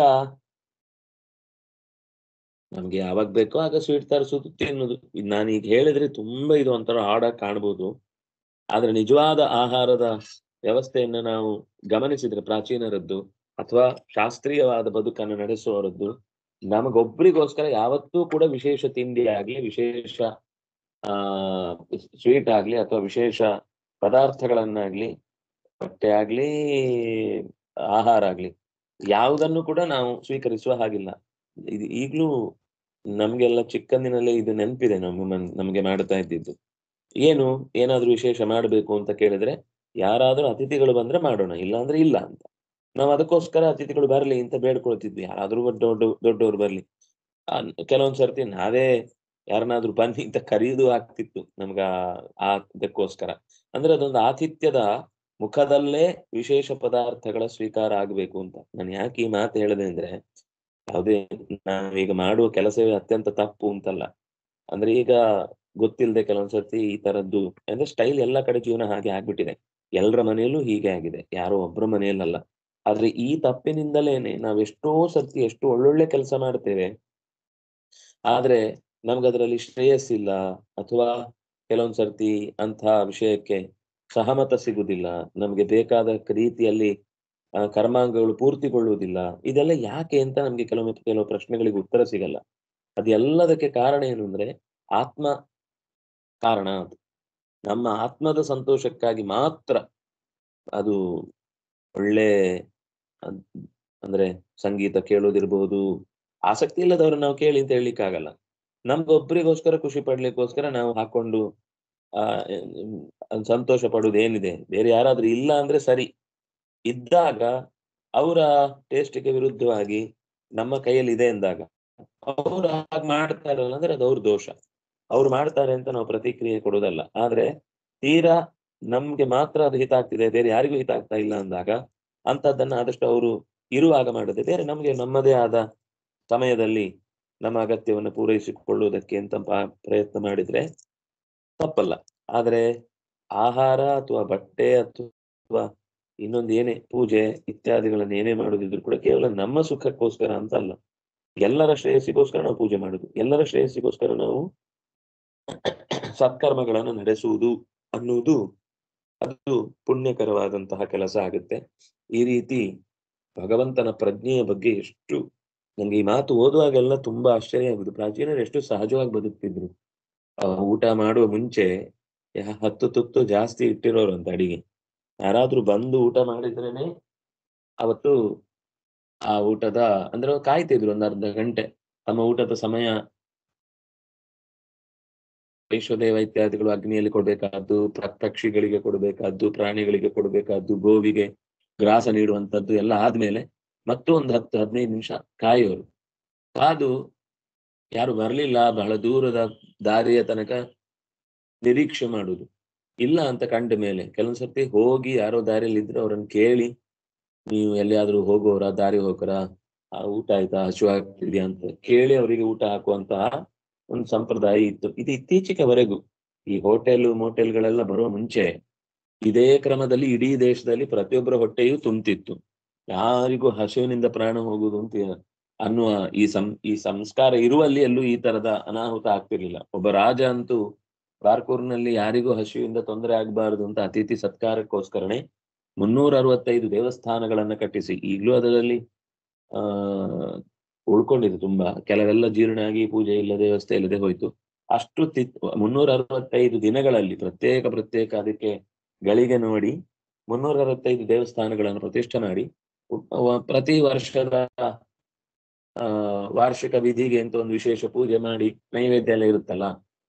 ನಮ್ಗೆ ಯಾವಾಗ ಬೇಕೋ ಆಗ ಸ್ವೀಟ್ ತರಿಸೋದು ತಿನ್ನೋದು ಇದು ನಾನು ಈಗ ಹೇಳಿದ್ರೆ ತುಂಬಾ ಇದು ಒಂಥರ ಆಡಾಗಿ ಕಾಣ್ಬೋದು ಆದ್ರೆ ನಿಜವಾದ ಆಹಾರದ ವ್ಯವಸ್ಥೆಯನ್ನ ನಾವು ಗಮನಿಸಿದ್ರೆ ಪ್ರಾಚೀನರದ್ದು ಅಥವಾ ಶಾಸ್ತ್ರೀಯವಾದ ಬದುಕನ್ನು ನಡೆಸುವವರದ್ದು ನಮಗೊಬ್ಬರಿಗೋಸ್ಕರ ಯಾವತ್ತೂ ಕೂಡ ವಿಶೇಷ ತಿಂಡಿ ಆಗ್ಲಿ ವಿಶೇಷ ಆ ಸ್ವೀಟ್ ಆಗ್ಲಿ ಅಥವಾ ವಿಶೇಷ ಪದಾರ್ಥಗಳನ್ನಾಗ್ಲಿ ಬಟ್ಟೆ ಆಗ್ಲಿ ಆಹಾರ ಆಗ್ಲಿ ಯಾವುದನ್ನು ಕೂಡ ನಾವು ಸ್ವೀಕರಿಸುವ ಹಾಗಿಲ್ಲ ಇದು ಈಗ್ಲೂ ನಮ್ಗೆಲ್ಲ ಚಿಕ್ಕಂದಿನಲ್ಲೇ ಇದು ನೆನಪಿದೆ ನಮ್ಮ ಮನ್- ನಮ್ಗೆ ಮಾಡ್ತಾ ಇದ್ದಿದ್ದು ಏನು ಏನಾದ್ರೂ ವಿಶೇಷ ಮಾಡ್ಬೇಕು ಅಂತ ಕೇಳಿದ್ರೆ ಯಾರಾದ್ರೂ ಅತಿಥಿಗಳು ಬಂದ್ರೆ ಮಾಡೋಣ ಇಲ್ಲ ಅಂದ್ರೆ ಇಲ್ಲ ಅಂತ ನಾವು ಅದಕ್ಕೋಸ್ಕರ ಅತಿಥಿಗಳು ಬರ್ಲಿ ಅಂತ ಬೇಡ್ಕೊಳ್ತಿದ್ವಿ ಯಾರಾದ್ರೂ ದೊಡ್ಡ ದೊಡ್ಡವರು ಬರ್ಲಿ ಆ, ಕೆಲವೊಂದ್ ಸರ್ತಿ ನಾವೇ ಯಾರನ್ನಾದ್ರೂ ಬನ್ನಿ ಅಂತ ಕರೆಯುವುದು ಆಗ್ತಿತ್ತು ನಮ್ಗ ಆ ಇದಕ್ಕೋಸ್ಕರ ಅಂದ್ರೆ ಅದೊಂದು ಆತಿಥ್ಯದ ಮುಖದಲ್ಲೇ ವಿಶೇಷ ಪದಾರ್ಥಗಳ ಸ್ವೀಕಾರ ಆಗ್ಬೇಕು ಅಂತ ನಾನು ಯಾಕೆ ಈ ಮಾತು ಹೇಳಿದೆ ಅಂದ್ರೆ ಯಾವುದೇ ನಾವೀಗ ಮಾಡುವ ಕೆಲಸವೇ ಅತ್ಯಂತ ತಪ್ಪು ಅಂತಲ್ಲ ಅಂದ್ರೆ ಈಗ ಗೊತ್ತಿಲ್ಲದೆ ಕೆಲವೊಂದ್ಸರ್ತಿ ಈ ತರದ್ದು ಅಂದ್ರೆ ಸ್ಟೈಲ್ ಎಲ್ಲಾ ಕಡೆ ಜೀವನ ಹಾಗೆ ಆಗ್ಬಿಟ್ಟಿದೆ ಎಲ್ಲರ ಮನೆಯಲ್ಲೂ ಹೀಗೆ ಆಗಿದೆ ಯಾರೋ ಒಬ್ಬರ ಮನೆಯಲ್ಲಲ್ಲ ಆದ್ರೆ ಈ ತಪ್ಪಿನಿಂದಲೇನೆ ನಾವ್ ಎಷ್ಟೋ ಸರ್ತಿ ಎಷ್ಟು ಒಳ್ಳೊಳ್ಳೆ ಕೆಲಸ ಮಾಡ್ತೇವೆ ಆದ್ರೆ ನಮ್ಗದ್ರಲ್ಲಿ ಶ್ರೇಯಸ್ಸಿಲ್ಲ ಅಥವಾ ಕೆಲವೊಂದ್ ಸರ್ತಿ ಅಂತಹ ವಿಷಯಕ್ಕೆ ಸಹಮತ ಸಿಗುದಿಲ್ಲ ನಮ್ಗೆ ಬೇಕಾದ ರೀತಿಯಲ್ಲಿ ಆ, ಕರ್ಮಾಂಗಗಳು ಪೂರ್ತಿಗೊಳ್ಳುವುದಿಲ್ಲ ಇದೆಲ್ಲ ಯಾಕೆ ಅಂತ ನಮ್ಗೆ ಕೆಲವೊಮ್ಮೆ ಕೆಲವು ಪ್ರಶ್ನೆಗಳಿಗೆ ಉತ್ತರ ಸಿಗಲ್ಲ ಅದೆಲ್ಲದಕ್ಕೆ ಕಾರಣ ಏನು ಅಂದ್ರೆ ಆತ್ಮ ಕಾರಣ ಅದು ನಮ್ಮ ಆತ್ಮದ ಸಂತೋಷಕ್ಕಾಗಿ ಮಾತ್ರ ಅದು ಒಳ್ಳೆ ಅದ್- ಅಂದ್ರೆ ಸಂಗೀತ ಕೇಳೋದಿರ್ಬಹುದು ಆಸಕ್ತಿ ಇಲ್ಲದವ್ರು ನಾವು ಕೇಳಿ ಅಂತ ಹೇಳಲಿಕ್ಕಾಗಲ್ಲ ನಮ್ಗೊಬ್ರಿಗೋಸ್ಕರ ಖುಷಿ ಪಡ್ಲಿಕ್ಕೋಸ್ಕರ ನಾವು ಹಾಕೊಂಡು ಆ ಅಹ್ ಸಂತೋಷ ಪಡುವುದು ಏನಿದೆ ಬೇರೆ ಯಾರಾದ್ರೂ ಇಲ್ಲ ಅಂದ್ರೆ ಸರಿ ಇದ್ದಾಗ ಅವರ ಟೇಸ್ಟ್ಗೆ ವಿರುದ್ಧವಾಗಿ ನಮ್ಮ ಕೈಯಲ್ಲಿ ಇದೆ ಎಂದಾಗ ಅವ್ರು ಹಾಗೆ ಮಾಡ್ತಾರಲ್ಲ ಅಂದ್ರೆ ಅದು ಅವ್ರ ದೋಷ ಅವ್ರು ಮಾಡ್ತಾರೆ ಅಂತ ನಾವು ಪ್ರತಿಕ್ರಿಯೆ ಕೊಡೋದಲ್ಲ ಆದ್ರೆ ತೀರಾ ನಮ್ಗೆ ಮಾತ್ರ ಅದು ಹಿತ ಆಗ್ತಿದೆ ಬೇರೆ ಯಾರಿಗೂ ಹಿತ ಆಗ್ತಾ ಇಲ್ಲ ಅಂದಾಗ ಅಂತದ್ದನ್ನ ಆದಷ್ಟು ಅವರು ಇರುವಾಗ ಮಾಡದೆ ಬೇರೆ ನಮ್ಗೆ ನಮ್ಮದೇ ಆದ ಸಮಯದಲ್ಲಿ ನಮ್ಮ ಅಗತ್ಯವನ್ನು ಪೂರೈಸಿಕೊಳ್ಳುವುದಕ್ಕೆ ಅಂತ ಪ- ಪ್ರಯತ್ನ ಮಾಡಿದ್ರೆ ತಪ್ಪಲ್ಲ ಆದ್ರೆ ಆಹಾರ ಅಥವಾ ಬಟ್ಟೆ ಅಥವಾ ಇನ್ನೊಂದು ಏನೇ ಪೂಜೆ ಇತ್ಯಾದಿಗಳನ್ನ ಏನೇ ಮಾಡುದಿದ್ರು ಕೂಡ ಕೇವಲ ನಮ್ಮ ಸುಖಕ್ಕೋಸ್ಕರ ಅಂತ ಅಲ್ಲ ಎಲ್ಲರ ಶ್ರೇಯಸ್ಸಿಗೋಸ್ಕರ ನಾವು ಪೂಜೆ ಮಾಡುದು ಎಲ್ಲರ ಶ್ರೇಯಸ್ಸಿಗೋಸ್ಕರ ನಾವು ಸತ್ಕರ್ಮಗಳನ್ನು ನಡೆಸುವುದು ಅನ್ನುವುದು ಅದು ಪುಣ್ಯಕರವಾದಂತಹ ಕೆಲಸ ಆಗುತ್ತೆ ಈ ರೀತಿ ಭಗವಂತನ ಪ್ರಜ್ಞೆಯ ಬಗ್ಗೆ ಎಷ್ಟು ನಂಗೆ ಈ ಮಾತು ಓದುವಾಗೆಲ್ಲ ತುಂಬಾ ಆಶ್ಚರ್ಯ ಆಗುದು ಪ್ರಾಚೀನರು ಎಷ್ಟು ಸಹಜವಾಗಿ ಬದುಕ್ತಿದ್ರು ಆ ಊಟ ಮಾಡುವ ಮುಂಚೆ ಯಾ- ಹತ್ತು ತುತ್ತು ಜಾಸ್ತಿ ಇಟ್ಟಿರೋರು ಅಂತ ಅಡಿಗೆ ಯಾರಾದ್ರೂ ಬಂದು ಊಟ ಮಾಡಿದ್ರೇನೆ ಅವತ್ತು ಆ ಊಟದ ಅಂದ್ರೆ ಅವ್ರು ಕಾಯ್ತಿದ್ರು ಒಂದು ಅರ್ಧ ಗಂಟೆ ತಮ್ಮ ಊಟದ ಸಮಯ ವೈಶ್ವದೇವ ಇತ್ಯಾದಿಗಳು ಅಗ್ನಿಯಲ್ಲಿ ಕೊಡ್ಬೇಕಾದ್ದು ಪ್ರ- ಪಕ್ಷಿಗಳಿಗೆ ಕೊಡ್ಬೇಕಾದ್ದು ಪ್ರಾಣಿಗಳಿಗೆ ಕೊಡ್ಬೇಕಾದ್ದು ಗೋವಿಗೆ ಗ್ರಾಸ ನೀಡುವಂತದ್ದು ಎಲ್ಲ ಆದ್ಮೇಲೆ ಮತ್ತು ಒಂದು ಹತ್ತು ಹದಿನೈದು ನಿಮಿಷ ಕಾಯೋರು ಕಾದು ಯಾರು ಬರ್ಲಿಲ್ಲ ಬಹಳ ದೂರದ ದಾರಿಯ ತನಕ ನಿರೀಕ್ಷೆ ಮಾಡುದು ಇಲ್ಲ ಅಂತ ಕಂಡ ಮೇಲೆ ಕೆಲವೊಂದ್ ಸರ್ತಿ ಹೋಗಿ ಯಾರೋ ದಾರಿಯಲ್ಲಿ ಇದ್ರೆ ಅವ್ರನ್ನ ಕೇಳಿ ನೀವು ಎಲ್ಲಿಯಾದ್ರೂ ಹೋಗೋರ ದಾರಿ ಹೋಗೋರ ಆ ಊಟ ಆಯ್ತಾ ಹಸಿವು ಆಗ್ತಿದ್ಯಾ ಅಂತ ಕೇಳಿ ಅವರಿಗೆ ಊಟ ಹಾಕುವಂತಹ ಒಂದು ಸಂಪ್ರದಾಯ ಇತ್ತು ಇದು ಇತ್ತೀಚೆಗೆವರೆಗೂ ಈ ಹೋಟೆಲ್ ಮೋಟೆಲ್ಗಳೆಲ್ಲ ಬರುವ ಮುಂಚೆ ಇದೇ ಕ್ರಮದಲ್ಲಿ ಇಡೀ ದೇಶದಲ್ಲಿ ಪ್ರತಿಯೊಬ್ಬರ ಹೊಟ್ಟೆಯೂ ತುಂಬ್ತಿತ್ತು ಯಾರಿಗೂ ಹಸಿವಿನಿಂದ ಪ್ರಾಣ ಹೋಗುದು ಅಂತ ಅನ್ನುವ ಈ ಸಂ ಈ ಸಂಸ್ಕಾರ ಇರುವಲ್ಲಿ ಎಲ್ಲೂ ಈ ತರದ ಅನಾಹುತ ಆಗ್ತಿರ್ಲಿಲ್ಲ ಒಬ್ಬ ರಾಜ ಅಂತೂ ಬಾರ್ಕೂರ್ನಲ್ಲಿ ಯಾರಿಗೂ ಹಸಿವಿಂದ ತೊಂದರೆ ಆಗ್ಬಾರ್ದು ಅಂತ ಅತಿಥಿ ಸತ್ಕಾರಕ್ಕೋಸ್ಕರನೇ ಮುನ್ನೂರ ಅರವತ್ತೈದು ದೇವಸ್ಥಾನಗಳನ್ನ ಕಟ್ಟಿಸಿ ಈಗಲೂ ಅದರಲ್ಲಿ ಆ ಉಳ್ಕೊಂಡಿದೆ ತುಂಬಾ ಕೆಲವೆಲ್ಲ ಜೀರ್ಣ ಆಗಿ ಪೂಜೆ ಇಲ್ಲದೆ ವ್ಯವಸ್ಥೆ ಇಲ್ಲದೆ ಹೋಯ್ತು ಅಷ್ಟು ತಿ ಮುನ್ನೂರ ಅರವತ್ತೈದು ದಿನಗಳಲ್ಲಿ ಪ್ರತ್ಯೇಕ ಪ್ರತ್ಯೇಕ ಅದಕ್ಕೆ ಗಳಿಗೆ ನೋಡಿ ಮುನ್ನೂರ ಅರವತ್ತೈದು ದೇವಸ್ಥಾನಗಳನ್ನು ಪ್ರತಿಷ್ಠೆ ಮಾಡಿ ಉ- ವ- ಪ್ರತಿ ವರ್ಷದ ಆ ವಾರ್ಷಿಕ ವಿಧಿಗೆ ಅಂತ ಒಂದು ವಿಶೇಷ ಪೂಜೆ ಮಾಡಿ ನೈವೇದ್ಯ ಎಲ್ಲ ಇರುತ್ತಲ್ಲ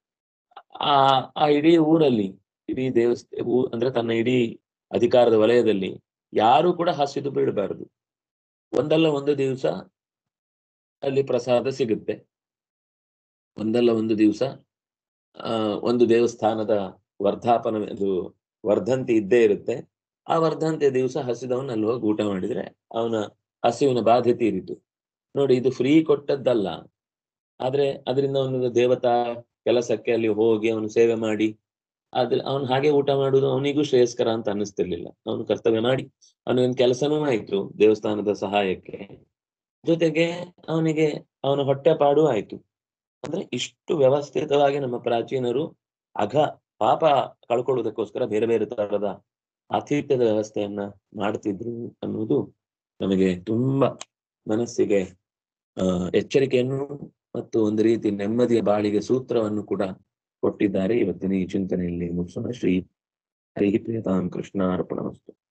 ಆ ಆ ಇಡೀ ಊರಲ್ಲಿ ಇಡೀ ದೇವಸ್ಥಾನ ಊ ಅಂದ್ರೆ ತನ್ನ ಇಡೀ ಅಧಿಕಾರದ ವಲಯದಲ್ಲಿ ಯಾರು ಕೂಡ ಹಸಿದು ಬಿಡಬಾರದು ಒಂದಲ್ಲ ಒಂದು ದಿವಸ ಅಲ್ಲಿ ಪ್ರಸಾದ ಸಿಗುತ್ತೆ ಒಂದಲ್ಲ ಒಂದು ದಿವಸ ಆ ಒಂದು ದೇವಸ್ಥಾನದ ವರ್ಧಾಪನ ಇದು ವರ್ಧಂತಿ ಇದ್ದೇ ಇರುತ್ತೆ ಆ ವರ್ಧಂತಿ ದಿವಸ ಹಸಿದವನ್ ಅಲ್ಲಿ ಹೋಗಿ ಊಟ ಮಾಡಿದ್ರೆ ಅವನ ಹಸಿವಿನ ಬಾಧೆ ತೀರಿತು ನೋಡಿ ಇದು ಫ್ರೀ ಕೊಟ್ಟದ್ದಲ್ಲ ಆದ್ರೆ ಅದರಿಂದ ಅವನ ದೇವತಾ ಕೆಲಸಕ್ಕೆ ಅಲ್ಲಿ ಹೋಗಿ ಅವನು ಸೇವೆ ಮಾಡಿ ಅದ್ರ ಅವನು ಹಾಗೆ ಊಟ ಮಾಡುದು ಅವನಿಗೂ ಶ್ರೇಯಸ್ಕರ ಅಂತ ಅನ್ನಿಸ್ತಿರ್ಲಿಲ್ಲ ಅವನು ಕರ್ತವ್ಯ ಮಾಡಿ ಅವನಿಗೊಂದು ಕೆಲಸನೂ ಆಯ್ತು ದೇವಸ್ಥಾನದ ಸಹಾಯಕ್ಕೆ ಜೊತೆಗೆ ಅವನಿಗೆ ಅವನ ಹೊಟ್ಟೆ ಪಾಡು ಆಯ್ತು ಅಂದ್ರೆ ಇಷ್ಟು ವ್ಯವಸ್ಥಿತವಾಗಿ ನಮ್ಮ ಪ್ರಾಚೀನರು ಅಘ ಪಾಪ ಕಳ್ಕೊಳ್ಳುವುದಕ್ಕೋಸ್ಕರ ಬೇರೆ ಬೇರೆ ತರಹದ ಆತಿಥ್ಯದ ವ್ಯವಸ್ಥೆಯನ್ನ ಮಾಡ್ತಿದ್ರು ಅನ್ನುವುದು ನಮಗೆ ತುಂಬಾ ಮನಸ್ಸಿಗೆ ಆ ಎಚ್ಚರಿಕೆಯನ್ನು ಮತ್ತು ಒಂದು ರೀತಿ ನೆಮ್ಮದಿಯ ಬಾಳಿಗೆ ಸೂತ್ರವನ್ನು ಕೂಡ ಕೊಟ್ಟಿದ್ದಾರೆ ಇವತ್ತಿನ ಈ ಚಿಂತನೆಯಲ್ಲಿ ಮುಗಿಸೋಣ ಶ್ರೀ ಹರಿ ಪ್ರಿಯತಾಂ ಕೃಷ್ಣ ಅರ್ಪಣ